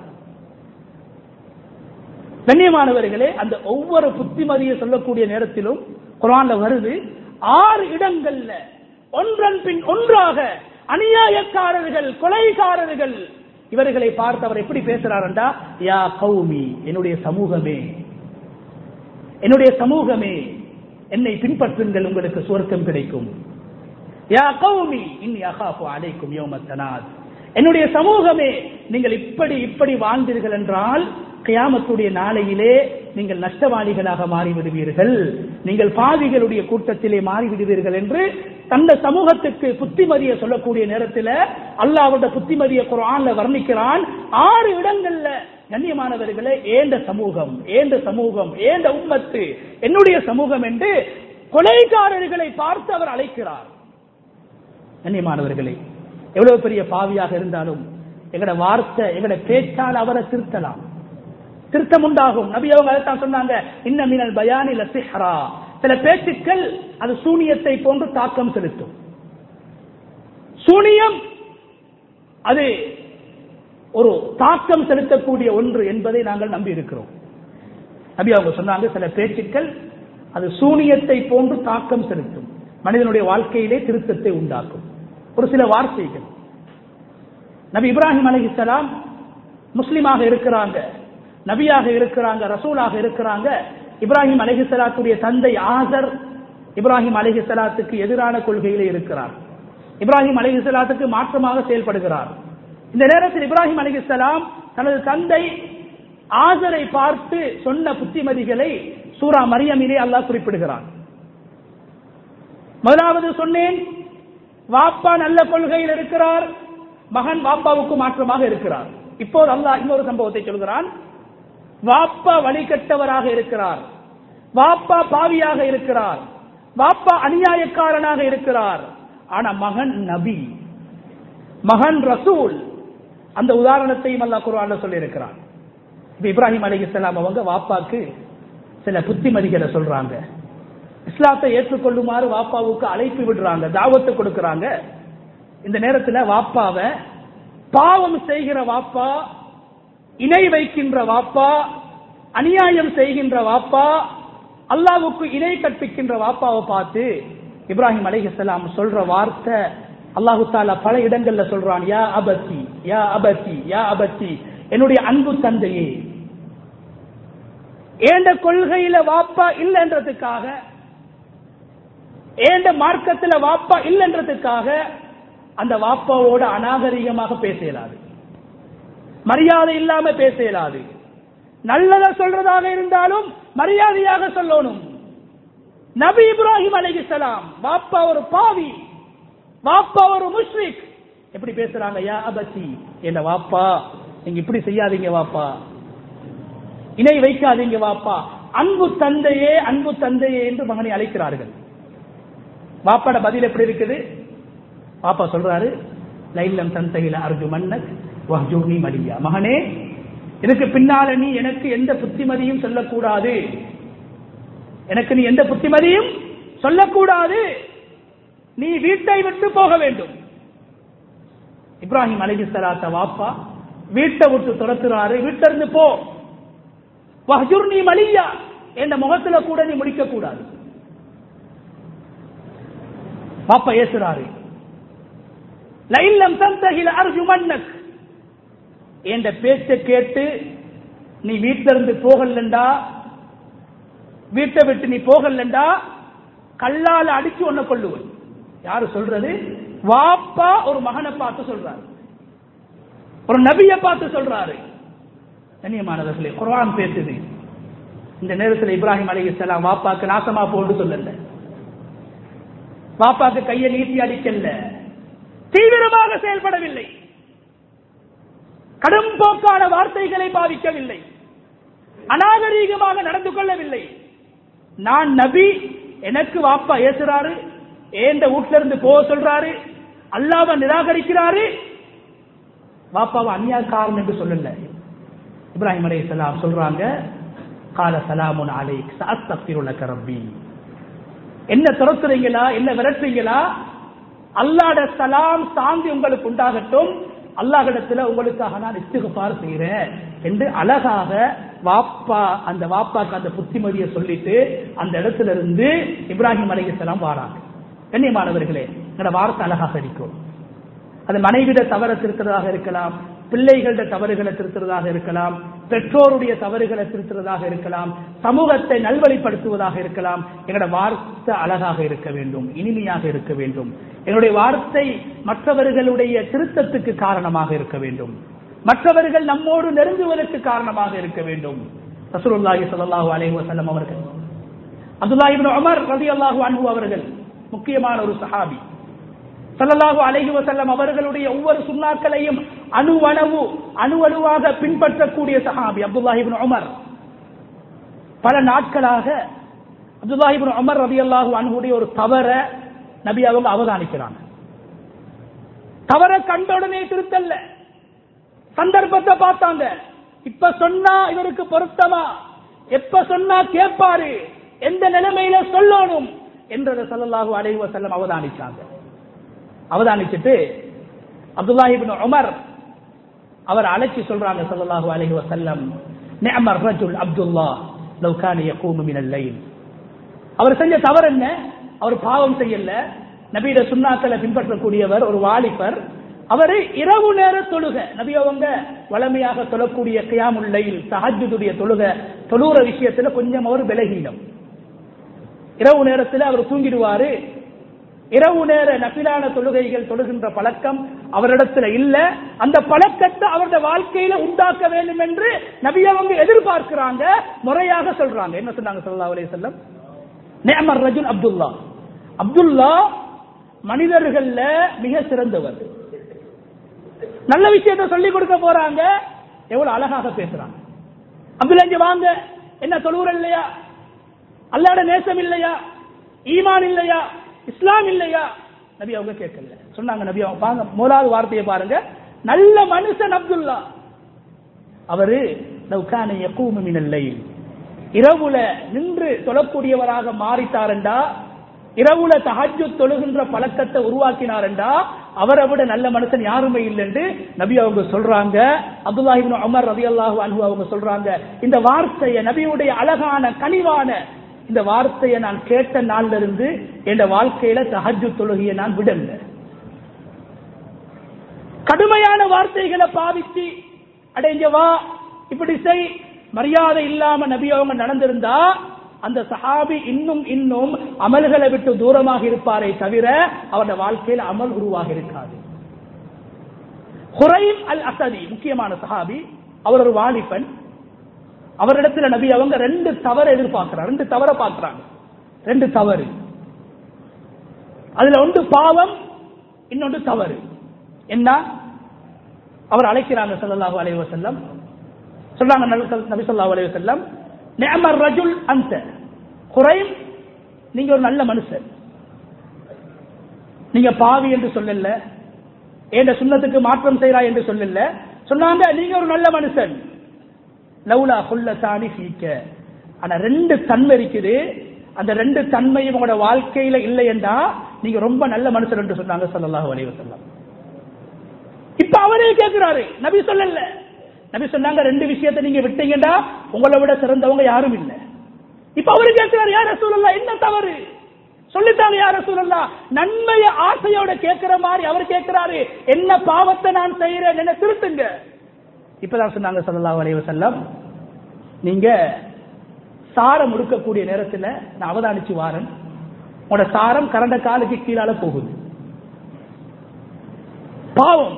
[SPEAKER 1] கண்ணியமானவர்களே அந்த ஒவ்வொரு புத்திமதியை சொல்லக்கூடிய நேரத்திலும் குரான்ல வருது ஆறு இடங்கள்ல ஒன்றன் பின் ஒன்றாக அநியாயக்காரர்கள் கொலைகாரர்கள் இவர்களை பார்த்து அவர் எப்படி பேசுறாருண்டா யா கௌமி என்னுடைய சமூகமே என்னுடைய சமூகமே என்னை பின்பற்றுங்கள் உங்களுக்கு சுவர்க்கம் கிடைக்கும் யா கௌமி இன்னி அகாஃபு அலைக்கும் யோமத்தனாத் என்னுடைய சமூகமே நீங்கள் இப்படி இப்படி வாழ்ந்தீர்கள் என்றால் கியாமத்துடைய நாளையிலே நீங்கள் நஷ்டவாளிகளாக மாறிவிடுவீர்கள் நீங்கள் பாவிகளுடைய கூட்டத்திலே மாறிவிடுவீர்கள் என்று தந்த சமூகத்துக்கு புத்திமதியை சொல்லக்கூடிய நேரத்தில் அல்லாவோட புத்திமதியை குரான்ல வர்ணிக்கிறான் ஆறு இடங்கள்ல கண்ணியமானவர்களே ஏந்த சமூகம் ஏந்த சமூகம் ஏந்த உம்மத்து என்னுடைய சமூகம் என்று கொலைகாரர்களை பார்த்து அவர் அழைக்கிறார் கண்ணியமானவர்களே எவ்வளவு பெரிய பாவியாக இருந்தாலும் எங்கட வார்த்தை எங்கட பேச்சால் அவரை திருத்தலாம் திருத்தம் உண்டாகும் நபி அவங்க அதைத்தான் சொன்னாங்க இன்ன மினல் பயானி லசிஹரா சில பேச்சுக்கள் அது சூனியத்தை போன்று தாக்கம் செலுத்தும் சூனியம் அது ஒரு தாக்கம் செலுத்தக்கூடிய ஒன்று என்பதை நாங்கள் நம்பி இருக்கிறோம் நபி அவங்க சொன்னாங்க சில பேச்சுக்கள் அது சூனியத்தை போன்று தாக்கம் செலுத்தும் மனிதனுடைய வாழ்க்கையிலே திருத்தத்தை உண்டாக்கும் ஒரு சில வார்த்தைகள் நபி இப்ராஹிம் அலிஹிசலாம் முஸ்லிமாக இருக்கிறாங்க நபியாக இருக்கிறாங்க ரசூலாக இருக்கிறாங்க இப்ராஹிம் அலிஹிசலாத்துடைய தந்தை ஆசர் இப்ராஹிம் அலிஹிசலாத்துக்கு எதிரான கொள்கையிலே இருக்கிறார் இப்ராஹிம் அலிஹிசலாத்துக்கு மாற்றமாக செயல்படுகிறார் இந்த நேரத்தில் இப்ராஹிம் அலிஹிசலாம் தனது தந்தை ஆசரை பார்த்து சொன்ன புத்திமதிகளை சூரா மரியமிலே அல்லாஹ் குறிப்பிடுகிறான் முதலாவது சொன்னேன் வாப்பா நல்ல கொள்கையில் இருக்கிறார் மகன் வாப்பாவுக்கு மாற்றமாக இருக்கிறார் இப்போது அல்லாஹ் இன்னொரு சம்பவத்தை சொல்கிறான் வாப்பா வழிகட்டவராக இருக்கிறார் வாப்பா பாவியாக இருக்கிறார் வாப்பா அநியாயக்காரனாக இருக்கிறார் ஆனா மகன் நபி மகன் ரசூல் அந்த உதாரணத்தையும் அல்லாஹ் குர்ஆன்ல சொல்லி இருக்கிறார் இப்ப இப்ராஹிம் அலைஹிஸ்ஸலாம் அவங்க வாப்பாக்கு சில புத்திமதிகளை சொல்றாங்க இஸ்லாத்தை ஏற்றுக்கொள்ளுமாறு வாப்பாவுக்கு அழைப்பு விடுறாங்க தாவத்தை கொடுக்கறாங்க இந்த நேரத்தில் வாப்பாவை பாவம் செய்கிற வாப்பா இணை வைக்கின்ற வாப்பா அநியாயம் செய்கின்ற வாப்பா அல்லாவுக்கு இணை கற்பிக்கின்ற வாப்பாவை பார்த்து இப்ராஹிம் அலைஹிஸ்ஸலாம் சொல்ற வார்த்தை அல்லாஹு தாலா பல இடங்கள்ல சொல்றான் யா அபத்தி யா அபத்தி யா அபத்தி என்னுடைய அன்பு தந்தையே ஏண்ட கொள்கையில வாப்பா இல்லைன்றதுக்காக ஏண்ட மார்க்கத்துல வாப்பா இல்லைன்றதுக்காக அந்த வாப்பாவோட அநாகரிகமாக பேச இயலாது மரியாதை இல்லாம பேச இயலாது நல்லத சொல்றதாக இருந்தாலும் மரியாதையாக சொல்லணும் நபி இப்ராஹிம் அலைஹிஸ்ஸலாம் வாப்பா ஒரு பாவி வாப்பா ஒரு முஷ்ரிக் எப்படி பேசுறாங்க யா அபத்தி என்ன வாப்பா நீங்க இப்படி செய்யாதீங்க வாப்பா இணை வைக்காதீங்க வாப்பா அன்பு தந்தையே அன்பு தந்தையே என்று மகனை அழைக்கிறார்கள் வாப்பாட பதில் எப்படி இருக்குது பாப்பா சொல்றாரு லைல்லம் தந்தையில அர்ஜு மன்னக் வஹ்ஜூனி மலியா மகனே இதுக்கு பின்னால நீ எனக்கு எந்த புத்திமதியும் சொல்லக்கூடாது எனக்கு நீ எந்த புத்திமதியும் சொல்லக்கூடாது நீ வீட்டை விட்டு போக வேண்டும் இப்ராஹிம் அலிஹிஸ்ஸலாத்த வாப்பா வீட்டை விட்டு துரத்துறாரு வீட்டில இருந்து போ வஹ்ஜுர் நீ மலியா என்ற முகத்துல கூட நீ முடிக்க கூடாது பாப்பா ஏசுறாரு லைல்லம் தந்தகில அர்ஜு மன்னக் என்ற பேச்சை கேட்டு நீ வீட்டில இருந்து போகலண்டா வீட்டை விட்டு நீ போகலண்டா கல்லால அடிச்சு ஒன்ன கொள்ளுவன் யாரு சொல்றது வாப்பா ஒரு மகனை பார்த்து சொல்றாரு ஒரு நபியை பார்த்து சொல்றாரு கண்ணியமானவர்களே குர்ஆன் பேசுது இந்த நேரத்தில் இப்ராஹிம் அலைஹிஸ்ஸலாம் வாப்பாக்கு நாசமா போன்னு சொல்லல வாப்பாக்கு கையை நீட்டி அடிக்கல தீவிரமாக செயல்படவில்லை கடும் போக்கான வார்த்தைகளை பாவிக்கவில்லை அநாகரீகமாக நடந்து கொள்ளவில்லை நான் நபி எனக்கு வாப்பா ஏசுறாரு ஏந்த வீட்ல இருந்து போக சொல்றாரு அல்லாவ நிராகரிக்கிறாரு வாப்பாவை அந்நியாக்காரன் என்று சொல்லல இப்ராஹிம் அலை சலாம் சொல்றாங்க கால சலாமுன் அலைக் சாஸ்தப்திருலக ரப்பி என்ன துரத்துறீங்களா என்ன விரட்டுறீங்களா அல்லாட சலாம் சாந்தி உங்களுக்கு உண்டாகட்டும் அல்லாஹிடத்துல உங்களுக்காக நான் இஸ்திகுபார் செய்யறேன் என்று அழகாக வாப்பா அந்த வாப்பாக்கு அந்த புத்திமதியை சொல்லிட்டு அந்த இடத்துல இருந்து இப்ராஹிம் அலைஹிஸ்ஸலாம் வாராங்க கண்ணியமானவர்களே என்னோட வார்த்தை அழகாக இருக்கும் அது மனைவிட தவற திருத்துறதாக இருக்கலாம் பிள்ளைகளோட தவறுகளை திருத்துறதாக இருக்கலாம் பெற்றோருடைய தவறுகளை திருத்துறதாக இருக்கலாம் சமூகத்தை நல்வழிப்படுத்துவதாக இருக்கலாம் எங்களோட வார்த்தை அழகாக இருக்க வேண்டும் இனிமையாக இருக்க வேண்டும் எங்களுடைய வார்த்தை மற்றவர்களுடைய திருத்தத்துக்கு காரணமாக இருக்க வேண்டும் மற்றவர்கள் நம்மோடு நெருங்குவதற்கு காரணமாக இருக்க வேண்டும் ரசூலுல்லாஹி ஸல்லல்லாஹு அலைஹி வஸல்லம் அவர்கள் அப்துல்லாஹ் இப்னு உமர் ரலியல்லாஹு அன்ஹு அவர்கள் முக்கியமான ஒரு சஹாபி ஸல்லல்லாஹு அலைஹி வஸல்லம் அவர்களுடைய ஒவ்வொரு சுன்னாக்களையும் அணுவளவு அணுவணுவாக பின்பற்றக்கூடிய சஹாபி அப்துல்லாஹ் இப்னு உமர் பல நாட்களாக அப்துல்லாஹ் இப்னு உமர் ரலியல்லாஹு அன்ஹுடைய ஒரு தவற நபி அவங்க அவதானிக்கிறாங்க தவற கண்ட உடனே திருத்தல்ல சந்தர்ப்பத்தை பார்த்தாங்க இப்ப சொன்னா இவருக்கு பொருத்தமா எப்ப சொன்னா கேட்பாரு எந்த நிலைமையில சொல்லணும் என்றதை சல்லல்லாஹு அலைஹி வஸல்லம் அவதானிச்சாங்க அவதானிச்சுட்டு அப்துல்லாஹி இப்னு உமர் அவர் அழைச்சி சொல்றாங்க சல்லல்லாஹு அலைஹி வஸல்லம் நிஅமர் ரஜுல் அப்துல்லாஹ் லவ் கான யகூமு மினல் லைல் அவர் செஞ்ச தவறு என்ன அவர் பாவம் செய்யல நபியிட சுண்ணாக்களை பின்பற்றக்கூடியவர் ஒரு வாலிபர் அவரு இரவு நேர தொழுக நபி அவங்க வளமையாக தொழக்கூடிய கியாமுல்லையில் தஹஜுடைய தொழுக தொழுகிற விஷயத்துல கொஞ்சம் அவர் விலகீனம் இரவு நேரத்தில் அவர் தூங்கிடுவாரு இரவு நேர நபிலான தொழுகைகள் தொழுகின்ற பழக்கம் அவரிடத்துல இல்ல அந்த பழக்கத்தை அவருடைய வாழ்க்கையில உண்டாக்க வேண்டும் என்று நபி அவங்க எதிர்பார்க்கிறாங்க முறையாக சொல்றாங்க என்ன சொன்னாங்க ஸல்லல்லாஹு அலைஹி வஸல்லம் நிஅமர் ரஜுல் அப்துல்லா அப்துல்லா மனிதர்கள்ல மிக சிறந்தவர் நல்ல விஷயத்தை சொல்லி கொடுக்க போறாங்க எவ்வளவு அழகாக பேசுறாங்க அப்துல்லா இங்க வாங்க என்ன தொழுவுற இல்லையா அல்லாட நேசம் இல்லையா ஈமான் இல்லையா இஸ்லாம் இல்லையா நபி அவங்க கேட்கல சொன்னாங்க நபி அவங்க பாருங்க முதலாவது வார்த்தையை பாருங்க நல்ல மனுஷன் அப்துல்லா அவரு லவ்கான யகூமு மினல் லைல் இரவுல நின்று தொழக்கூடியவராக மாறிட்டாரண்டா இரவுல தஹஜ்ஜு தொழுகின்ற பழக்கத்தை உருவாக்கினாரண்டா அவரை விட நல்ல மனுஷன் யாருமே இல்லைன்னு நபி அவங்க சொல்றாங்க அப்துல்லா இப்னு உமர் ரலியல்லாஹு அன்ஹு அவங்க சொல்றாங்க இந்த வார்த்தையை நபியுடைய அழகான கனிவான இந்த வார்த்தையை நான் கேட்ட நாள்ல இருந்து என் வாழ்க்கையில தஹஜ்ஜு தொழுகையை நான் விடல கடுமையான வார்த்தைகளை பாவிச்சு அடைஞ்ச வா இப்படி செய் மரியாதை இல்லாம நபி அவங்க நடந்திருந்தா அந்த சஹாபி இன்னும் இன்னும் அமல்களை விட்டு தூரமாக இருப்பாரே தவிர அவருடைய வாழ்க்கையில் அமல் உருவாக இருக்காது ஹுரைம் அல் அசதி முக்கியமான சஹாபி அவர் ஒரு வாலிபன் அவரிடத்துல நபி அவங்க ரெண்டு தவறு எதிர்பார்க்கிறார் ரெண்டு தவற பார்க்கிறாங்க ரெண்டு தவறு அதுல ஒன்று பாவம் இன்னொன்று தவறு என்ன அவர் அழைக்கிறாங்க ஸல்லல்லாஹு அலைஹி வஸல்லம் சொல்றாங்க நபி- நபி ஸல்லல்லாஹு அலைஹி வஸல்லம் நிஅமர் ரஜுல் அந்த குறைம் நீங்க ஒரு நல்ல மனுஷன் நீங்க பாவி என்று சொல்லல என்ற சுண்ணத்துக்கு மாற்றம் செய்யறா என்று சொல்லல சொன்னாங்க நீங்க ஒரு நல்ல மனுஷன் லவுலா குல்லத்தானி ஃபீக்க ஆனா ரெண்டு தன்மை இருக்குது அந்த ரெண்டு தன்மையும் உங்களோட வாழ்க்கையில இல்லை என்றா நீங்க ரொம்ப நல்ல மனுஷன் என்று சொன்னாங்க ஸல்லல்லாஹு அலைஹி வஸல்லம் இப்ப அவரே கேட்கிறாரு நபி சொல்லல நபி சொன்னாங்க ரெண்டு விஷயத்தை நீங்க விட்டீங்கடா உங்களை விட சிறந்தவங்க யாரும் இல்ல இப்ப அவரு கேட்கிறாரு யார் ரசூலல்லா என்ன தவறு சொல்லித்தாங்க யார் ரசூலல்லா நன்மைய ஆசையோட கேட்கிற மாதிரி அவர் கேட்கிறாரு என்ன பாவத்தை நான் செய்யறேன் என்ன திருத்துங்க இப்பதான் சொன்னாங்க ஸல்லல்லாஹு அலைஹி வஸல்லம் நீங்க சாரம் முடுக்கக்கூடிய நேரத்துல நான் அவதானிச்சு வாரேன் உங்களோட சாரம் கரண்ட காலுக்கு கீழால போகுது பாவம்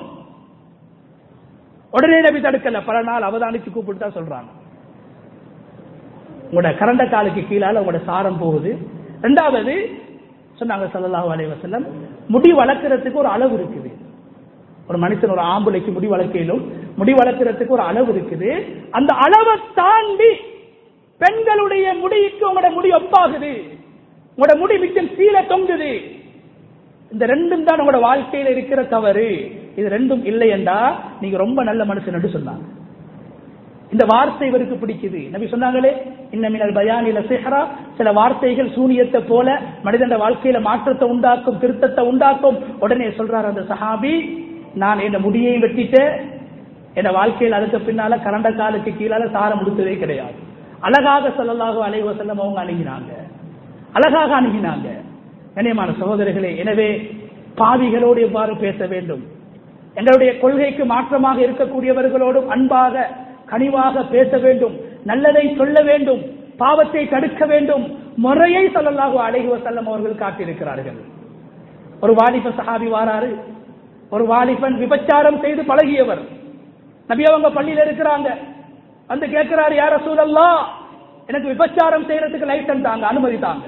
[SPEAKER 1] உடனே நபி தடுக்கல பல நாள் அவதானிச்சு கூப்பிட்டு தான் சொல்றாங்க உங்களோட கரண்ட காலுக்கு கீழால உங்களோட சாரம் போகுது ரெண்டாவது சொன்னாங்க ஸல்லல்லாஹு அலைஹி வஸல்லம் முடி வளர்க்கறதுக்கு ஒரு அளவு இருக்குது ஒரு மனுஷன் ஒரு ஆம்பளைக்கு முடி வளர்க்கையிலும் முடி வளர்க்கறதுக்கு ஒரு அளவு இருக்குது அந்த அளவை தாண்டி பெண்களுடைய முடிக்கு உங்களோட முடி ஒப்பாகுது உங்களோட முடி மிச்சம் கீழே தொங்குது இந்த ரெண்டும் தான் உங்களோட வாழ்க்கையில இருக்கிற தவறு இது ரெண்டும் இல்லை என்றா நீங்க ரொம்ப நல்ல மனுஷன் என்று சொன்னாங்க இந்த வார்த்தை இவருக்கு பிடிக்குது நபி சொன்னாங்களே இன்னமினல் பயானில சிஹரா சில வார்த்தைகள் சூனியத்தை போல மனிதன வாழ்க்கையில மாற்றத்தை உண்டாக்கும் திருத்தத்தை உண்டாக்கும் உடனே சொல்றாரு அந்த சஹாபி நான் என் முடியை வெட்டிட்டு என் வாழ்க்கையில் அதுக்கு பின்னால கரண்ட காலுக்கு கீழால சாரம் முடித்ததே கிடையாது அழகாக ஸல்லல்லாஹு அலைஹி வஸல்லம் அவங்க அணுகினாங்க அழகாக அணுகினாங்க கண்ணியமான சகோதரர்களே எனவே பாவிகளோடு எவ்வாறு பேச வேண்டும் எங்களுடைய கொள்கைக்கு மாற்றமாக இருக்கக்கூடியவர்களோடும் அன்பாக கனிவாக பேச வேண்டும் நல்லதை சொல்ல வேண்டும் பாவத்தை தடுக்க வேண்டும் முறையை ஸல்லல்லாஹு அலைஹி வஸல்லம் அவர்கள் காட்டியிருக்கிறார்கள் ஒரு வாலிப சஹாபி வாராரு ஒரு வாலிபன் விபச்சாரம் செய்து பழகியவர் நபி அவங்க பள்ளியில இருக்கிறாங்க வந்து கேட்கிறாரு யார சூழல்லா எனக்கு விபச்சாரம் செய்யறதுக்கு லைசன்ஸ் தாங்க அனுமதி தாங்க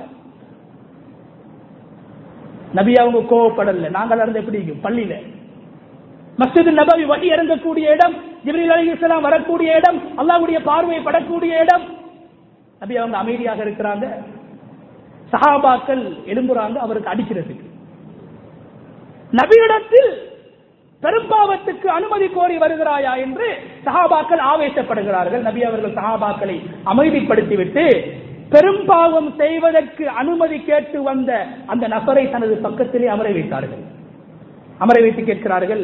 [SPEAKER 1] நபி அவங்க கோவப்படல நாங்கள் இருந்து எப்படி இருக்கும்? பள்ளியில மஸ்ஜித் நபவி வழி இறங்கக்கூடிய இடம் ஜிப்ரீல் அலைஹிஸ்ஸலாம் வரக்கூடிய இடம் அல்லாஹ்வுடைய பார்வை படக்கூடிய இடம் நபி அவங்க அமைதியாக இருக்கிறாங்க சஹாபாக்கள் எழும்புறாங்க அவருக்கு அடிக்கிறதுக்கு நபியிடத்தில் பெரும்பாவத்துக்கு அனுமதி கோரி வருகிறாயா என்று சஹாபாக்கள் ஆவேசப்படுகிறார்கள் நபி அவர்கள் சஹாபாக்களை அமைதிப்படுத்திவிட்டு பெரும்பாவம் செய்வதற்கு அனுமதி கேட்டு வந்த அந்த நபரை தனது பக்கத்திலே அமர வைத்தார்கள் அமர வைத்து கேட்கிறார்கள்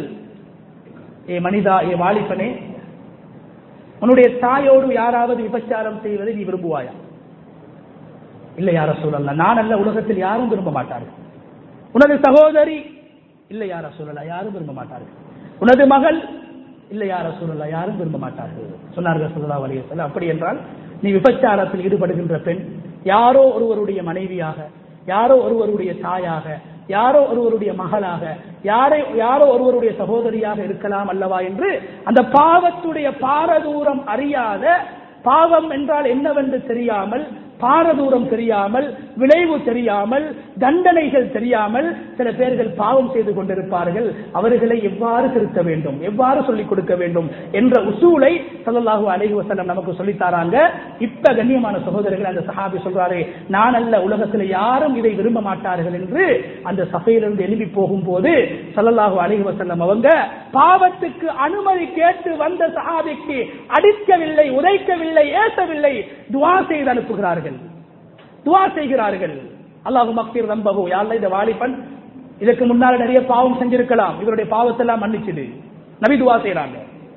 [SPEAKER 1] ஏ மனிதா ஏ வாலிபனே உன்னுடைய தாயோடு யாராவது விபச்சாரம் செய்வதை நீ விரும்புவாயா இல்லை யார சூழல்ல நான் அல்ல உலகத்தில் யாரும் விரும்ப மாட்டார்கள் உனது சகோதரி இல்லை யார சூழலா யாரும் விரும்ப மாட்டார்கள் உனது மகள் இல்லை யார சூழலா யாரும் விரும்ப மாட்டார்கள் சொன்னார்கள் சுல்லா வலியத்தில் அப்படி என்றால் நீ விபச்சாரத்தில் ஈடுபடுகின்ற பெண் யாரோ ஒருவருடைய மனைவியாக யாரோ ஒருவருடைய தாயாக யாரோ ஒருவருடைய மகளாக யாரை யாரோ ஒருவருடைய சகோதரியாக இருக்கலாம் அல்லவா என்று அந்த பாவத்துடைய பாரதூரம் அறியாத பாவம் என்றால் என்னவென்று தெரியாமல் பாரதூரம் தெரியாமல் விளைவு தெரியாமல் தண்டனைகள் தெரியாமல் சில பேர்கள் பாவம் செய்து கொண்டிருப்பார்கள் அவர்களை எவ்வாறு திருத்த வேண்டும் எவ்வாறு சொல்லிக் கொடுக்க வேண்டும் என்ற உசூலை சல்லல்லாஹு அலைஹி வஸல்லம் நமக்கு சொல்லித்தாராங்க இப்ப கண்ணியமான சகோதரர்கள் அந்த சஹாபி சொல்றாரு நான் அல்ல உலகத்தில் யாரும் இதை விரும்ப மாட்டார்கள் என்று அந்த சபையிலிருந்து எழுப்பி போகும்போது சல்லல்லாஹு அலைஹி வஸல்லம் அவங்க பாவத்துக்கு அனுமதி கேட்டு வந்த சஹாபிக்கு அடிக்கவில்லை உதைக்கவில்லை ஏசவில்லை துவா செய்து அனுப்புகிறார்கள் துவா செய்கிறார்கள் அல்லாஹு மக்தீர் ரம்பகு யாழ்ல இந்த வாலிபன் இதற்கு முன்னால நிறைய பாவம் செஞ்சிருக்கலாம் இவருடைய பாவத்தெல்லாம் மன்னிச்சுது நபி துவா செய்யறாங்க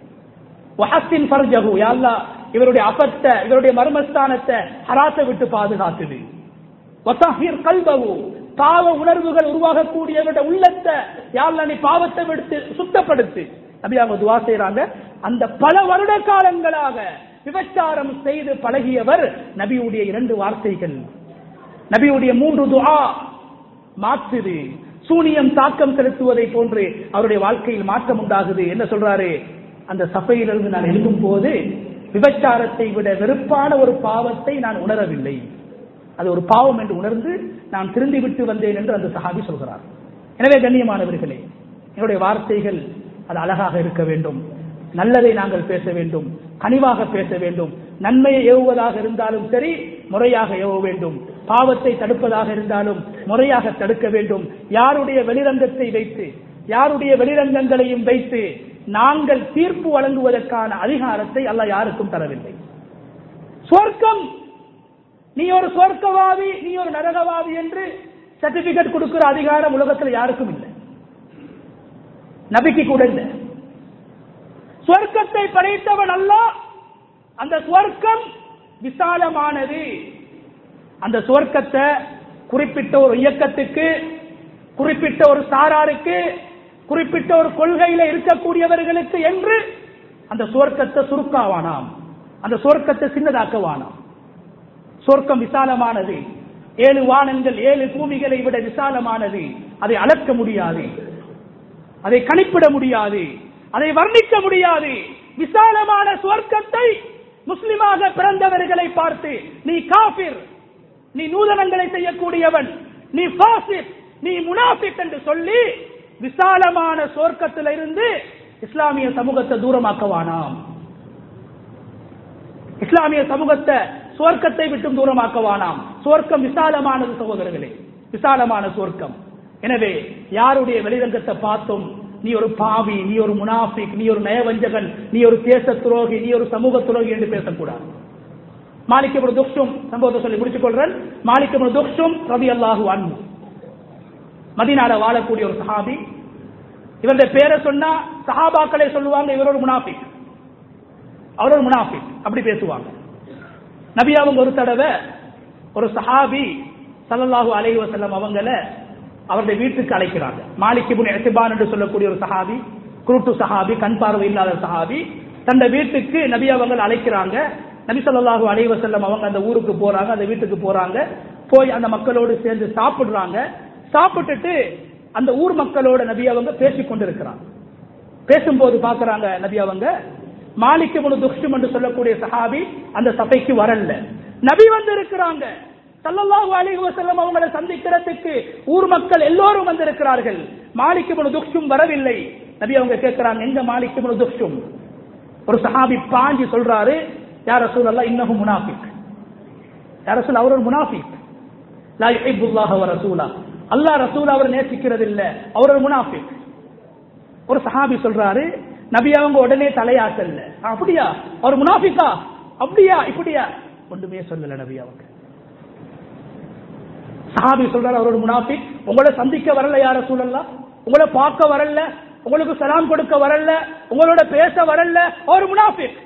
[SPEAKER 1] வஹத்தின் ஃபர்ஜஹு யா அல்லாஹ் இவருடைய அபத்த இவருடைய மர்மஸ்தானத்தை ஹராத்தை விட்டு பாதுகாத்துது வசாஹிர் கல்பகு பாவ உணர்வுகள் உருவாகக்கூடியவருடைய உள்ளத்தை யாழ்ல நீ பாவத்தை விடுத்து சுத்தப்படுத்து நபி அவங்க துவா செய்யறாங்க அந்த பல வருட காலங்களாக விபச்சாரம் செய்து பழகியவர் நபியுடைய இரண்டு வார்த்தைகள் நபியுடைய மூன்று துஆ மாற்றுது சூனியம் தாக்கம் செலுத்துவதை போன்று அவருடைய வாழ்க்கையில் மாற்றம் உண்டாகுது என்ன சொல்றாரு அந்த சபையிலிருந்து நான் எழுதும் போது விபச்சாரத்தை விட வெறுப்பான ஒரு பாவத்தை நான் உணரவில்லை அது ஒரு பாவம் என்று உணர்ந்து நான் திருந்தி விட்டு வந்தேன் என்று அந்த சஹாபி சொல்கிறார் எனவே கண்ணியமானவர்களே என்னுடைய வார்த்தைகள் அது அழகாக இருக்க வேண்டும் நல்லதை நாங்கள் பேச வேண்டும் கனிவாக பேச வேண்டும் நன்மையை ஏவுவதாக இருந்தாலும் சரி முறையாக ஏவ வேண்டும் பாவத்தை தடுப்பதாக இருந்தாலும் முறையாக தடுக்க வேண்டும் யாருடைய வெளிரங்கத்தை வைத்து யாருடைய வெளிரங்கங்களையும் வைத்து நாங்கள் தீர்ப்பு வழங்குவதற்கான அதிகாரத்தை அல்ல யாருக்கும் தரவில்லை சொர்க்கம் நீ ஒரு சொர்க்கவாதி நீ ஒரு நரகவாதி என்று சர்டிபிகேட் கொடுக்கிற அதிகாரம் உலகத்தில் யாருக்கும் இல்லை நபிக்கு கூட இல்லை சொர்க்கத்தை படைத்தவன் அல்ல அந்த சொர்க்கம் விசாலமானது அந்த சொர்க்கத்தை குறிப்பிட்ட ஒரு இயக்கத்துக்கு குறிப்பிட்ட ஒரு சாராருக்கு குறிப்பிட்ட ஒரு கொள்கையில இருக்கக்கூடியவர்களுக்கு என்று அந்த சொர்க்கத்தை சுருக்காவானாம் அந்த சொர்க்கத்தை சின்னதாக்கவானாம் சொர்க்கம் விசாலமானது ஏழு வானங்கள் ஏழு பூமிகளை விட விசாலமானது அதை அளக்க முடியாது அதை கணிப்பிட முடியாது அதை வர்ணிக்க முடியாது விசாலமான சுவர்க்கத்தை முஸ்லிமாக பிறந்தவர்களை பார்த்து நீ காபிர் நீ நூதனங்களை செய்யக்கூடியவன் நீ பாசிப் நீ முனாஃபிக் என்று சொல்லி விசாலமான சுவர்க்கத்திலிருந்து இஸ்லாமிய சமூகத்தை தூரமாக்கவானாம் இஸ்லாமிய சமூகத்தை சுவர்க்கத்தை விட்டும் தூரமாக்கவானாம் சுவர்க்கம் விசாலமானது சகோதரர்களே விசாலமான சுவர்க்கம் எனவே யாருடைய வெளிரங்கத்தை பார்த்தும் நீ ஒரு பாவி நீ ஒரு முனாஃபிக் நீ ஒரு நயவஞ்சகன் நீ ஒரு தேச துரோகி நீ ஒரு சமூக துரோகி என்று பேசக்கூடாது மாலிக்கபுர துக்ஷும் சம்பவத்தை சொல்லி முடிச்சுக் கொள்றேன் மாலிக்கபுர துக்ஷும் ரவி அல்லாஹு அன்பு மதினால வாழக்கூடிய ஒரு சஹாபி இவருடைய பேரை சொன்னா சஹாபாக்களே சொல்லுவாங்க இவர் ஒரு முனாஃபிக் அவர் ஒரு முனாஃபிக் அப்படி பேசுவாங்க நபி அவங்க ஒரு தடவை ஒரு சஹாபி சல்லல்லாஹு அலைஹி வஸல்லம் அவங்கள அவருடைய வீட்டுக்கு அழைக்கிறாங்க மாலிக் இப்னு இஹ்திபான் என்று சொல்லக்கூடிய ஒரு சஹாபி குருட்டு சஹாபி கண் பார்வை இல்லாத சஹாபி தந்த வீட்டுக்கு நபி அவங்க அழைக்கிறாங்க நபி ஸல்லல்லாஹு அலைஹி வஸல்லம் அவங்க அந்த ஊருக்கு போறாங்க அந்த வீட்டுக்கு போறாங்க போய் அந்த மக்களோடு சேர்ந்து சாப்பிடுறாங்க சாப்பிட்டுட்டு அந்த ஊர் மக்களோட நபி அவங்க பேசிக் கொண்டிருக்கிறாங்க பேசும்போது பாக்குறாங்க நபி அவங்க மாலிக் இப்னு துக்ஷும் என்று சொல்லக்கூடிய சஹாபி அந்த சபைக்கு வரல நபி வந்து இருக்கிறாங்க சல்லல்லாஹு அலைஹி வஸல்லம் அவங்களை சந்திக்கிறதுக்கு ஊர் மக்கள் எல்லோரும் வந்திருக்கிறார்கள் மாலிக் இப்னு துக்ஷும் வரவில்லை நபி அவங்க கேட்கிறாங்க எங்க மாலிக் இப்னு துக்ஷும் ஒரு சஹாபி பாஞ்சி சொல்றாரு யார் ரசூலல்லாஹ் இன்னஹு முனாஃபிக் யார் ரசூல் அவர் ஒரு முனாஃபிக் லா யுஹிப்புல்லாஹ வ ரசூலா அல்லாஹ் ரசூல் அவர் நேசிக்கிறது இல்ல அவர் ஒரு முனாஃபிக் ஒரு சஹாபி சொல்றாரு நபி அவங்க உடனே தலையாட்டல்ல அப்படியா அவர் முனாஃபிக்கா அப்படியா இப்படியா ஒன்றுமே சொல்லல நபி அவங்க சஹாபி சொல்றாரு அவரோட முனாஃபிக் உங்களை சந்திக்க வரல யார சூழல்லாம் உங்களை பார்க்க வரல உங்களுக்கு சலாம் கொடுக்க வரல உங்களோட பேச வரல ஒரு முனாஃபிக்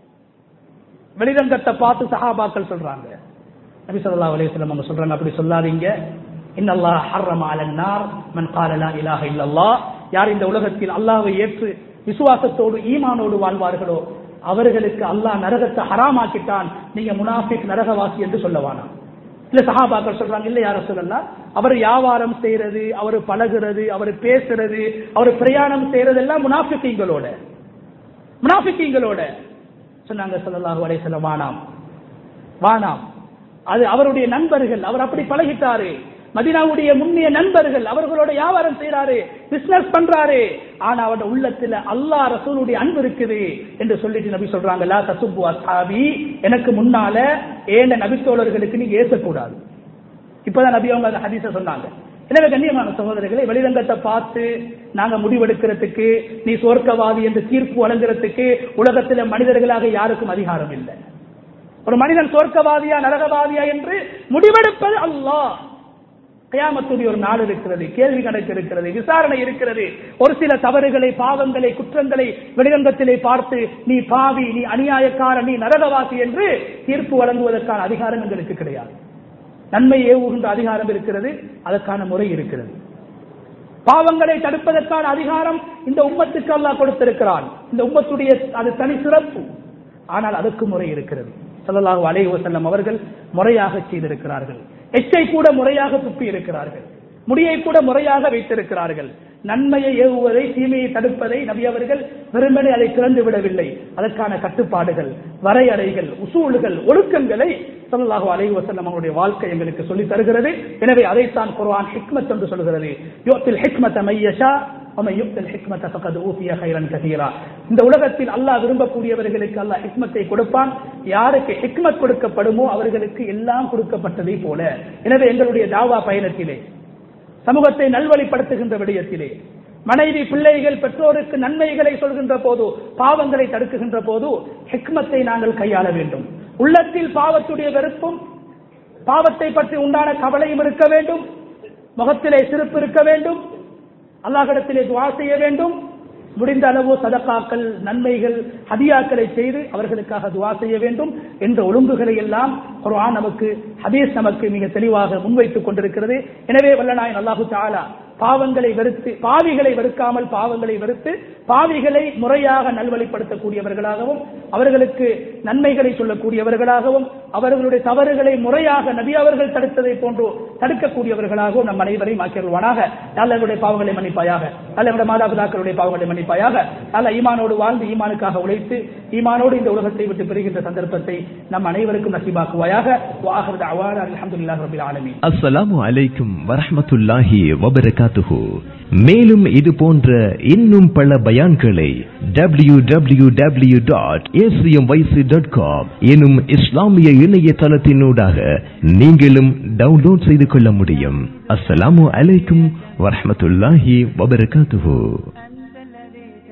[SPEAKER 1] வெளிரங்கத்தை பார்த்து சஹாபாக்கள் சொல்றாங்க நபி ஸல்லல்லாஹு அலைஹி வஸல்லம் அவங்க சொல்றாங்க அப்படி சொல்லாதீங்க இன்னல்லாஹ் ஹர்ரம அலன் நார் மன் கால லா இலாஹ இல்லல்லாஹ் யார் இந்த உலகத்தில் அல்லாஹ்வை ஏற்று விசுவாசத்தோடு ஈமானோடு வாழ்வார்களோ அவர்களுக்கு அல்லாஹ் நரகத்தை ஹராமாக்கிட்டான் நீங்க முனாஃபிக் நரகவாசி என்று சொல்லவானா இல்ல சஹாபாக்கள் சொல்றாங்க இல்ல யார சொல்லலாம் அவர் வியாபாரம் செய்யறது அவர் பழகுறது அவர் பேசுறது அவர் பிரயாணம் செய்யறது எல்லாம் முனாஃபிக்கீங்களோட முனாஃபிக்கீங்களோட சொன்னாங்க ஸல்லல்லாஹு அலைஹி வஸல்லம் வானாம் வானாம் அது அவருடைய நண்பர்கள் அவர் அப்படி பழகிட்டாரு மதினாவுடைய முன்னிய நண்பர்கள் அவர்களோட வியாபாரம் செய்யறாரு பிசினஸ் பண்றாரு ஆனா அவரோட உள்ளத்துல அல்லாஹ் ரசூலுடைய அன்பு இருக்குது என்று சொல்லிட்டு நபி சொல்றாங்க லா தசுப்பு அஸ்ஹாபி எனக்கு முன்னால ஏண்ட நபித்தோழர்களுக்கு நீங்க ஏசக்கூடாது இப்பதான் நபி அவங்க அந்த ஹதீஸ சொன்னாங்க எனவே கண்ணியமான சகோதரர்களை வெளிரங்கத்தை பார்த்து நாங்க முடிவெடுக்கிறதுக்கு நீ சொர்க்கவாதி என்று தீர்ப்பு வழங்குறதுக்கு உலகத்துல மனிதர்களாக யாருக்கும் அதிகாரம் இல்லை ஒரு மனிதன் சொர்க்கவாதியா நரகவாதியா என்று முடிவெடுப்பது அல்லாஹ் கயாமத்துடைய ஒரு நாள் இருக்கிறது கேள்வி கணக்கு இருக்கிறது விசாரணை இருக்கிறது ஒரு சில தவறுகளை பாவங்களை குற்றங்களை வெளிரங்கத்திலே பார்த்து நீ பாவி நீ அநியாயக்காரன் நீ நரகவாசி என்று தீர்ப்பு வழங்குவதற்கான அதிகாரம் எங்களுக்கு கிடையாது நன்மை ஏவுகின்ற அதிகாரம் இருக்கிறது அதற்கான முறை இருக்கிறது பாவங்களை தடுப்பதற்கான அதிகாரம் இந்த உம்மத்துக்கு அல்லாஹ் கொடுத்திருக்கிறான் இந்த உம்மத்துடைய அது தனி சிறப்பு ஆனால் அதற்கு முறை இருக்கிறது ஸல்லல்லாஹு அலைஹி வஸல்லம் அவர்கள் முறையாக செய்திருக்கிறார்கள் எச்சை கூட முறையாக துப்பி இருக்கிறார்கள் முடியை கூட முறையாக வைத்திருக்கிறார்கள் நன்மையை ஏவுவதை தீமையை தடுப்பதை நபி அவர்கள் வெறுமனே அதை திறந்து விடவில்லை அதற்கான கட்டுப்பாடுகள் வரையறைகள் உசூல்கள் ஒழுக்கங்களை ஸல்லல்லாஹு அலைஹி வஸல்லம் அவருடைய வாழ்க்கை எங்களுக்கு சொல்லி தருகிறது எனவே அதைத்தான் குர்ஆன் ஹிக்மத் என்று சொல்கிறது யுத்தில் ஹிக்மத மையஷா ومن يؤت الحكمة فقد أوتي خيرا كثيرا இந்த உலகத்தில் அல்லாஹ் விரும்பக்கூடியவர்களுக்கு அல்லாஹ் ஹிக்மத்தை கொடுப்பான் யாருக்கு ஹிக்மத் கொடுக்கப்படுமோ அவர்களுக்கு எல்லாம் கொடுக்கப்பட்டதை போல எனவே எங்களுடைய தாவா பயணத்திலே சமூகத்தை நல்வழிப்படுத்துகின்ற விடயத்திலே மனைவி பிள்ளைகள் பெற்றோருக்கு நன்மைகளை சொல்கின்ற போது பாவங்களை தடுக்குகின்ற போது ஹிக்மத்தை நாங்கள் கையாள வேண்டும் உள்ளத்தில் பாவத்துடைய வெறுப்பும் பாவத்தை பற்றி உண்டான கவலையும் இருக்க வேண்டும் முகத்திலே சிரிப்பு இருக்க வேண்டும் அல்லாஹிடத்திலே துவா செய்ய வேண்டும் முடிந்த அளவு சதக்காக்கள் நன்மைகள் ஹதியாக்களை செய்து அவர்களுக்காக துவா செய்ய வேண்டும் என்ற ஒழுங்குகளை எல்லாம் குர்ஆன் நமக்கு ஹதீஸ் நமக்கு மிக தெளிவாக முன்வைத்துக் கொண்டிருக்கிறது எனவே வல்லநாயன் அல்லாஹு தாலா பாவங்களை வெறுத்து பாவிகளை வெறுக்காமல் பாவங்களை வெறுத்து பாவிகளை முறையாக நல்வழிப்படுத்தக்கூடியவர்களாகவும் அவர்களுக்கு நன்மைகளை சொல்லக்கூடியவர்களாகவும் அவர்களுடைய தவறுகளை முறையாக நபி அவர்கள் தடுத்ததை போன்று தடுக்கக்கூடியவர்களாகவும் நம் அனைவரையும் ஆக்கியவர்களாக நல்லவருடைய பாவங்களை மன்னிப்பாயாக நல்லவருடைய மாதாபிதாக்களுடைய பாவங்களை மன்னிப்பாயாக நல்ல ஈமானோடு வாழ்ந்து ஈமானுக்காக உழைத்து ஈமானோடு இந்த உலகத்தை விட்டு பெறுகின்ற சந்தர்ப்பத்தை நம் அனைவருக்கும் நசிபாக்குவாயாக வாஹர் அவார் அல்ஹம்துலில்லாஹி ரபில் ஆலமீன்
[SPEAKER 2] அஸ்ஸலாமு அலைக்கும் வரஹ்மத்துல்லாஹி வபரகாத்துஹு மேலும் இது போன்ற இன்னும் பல பயான்களை W W W dot dot com எனும் இஸ்லாமிய இணையதளத்தினூடாக நீங்களும் டவுன்லோட் செய்து கொள்ள முடியும் அஸ்ஸலாமு அலைக்கும் வரஹ்மத்துல்லாஹி வபரகாத்துஹு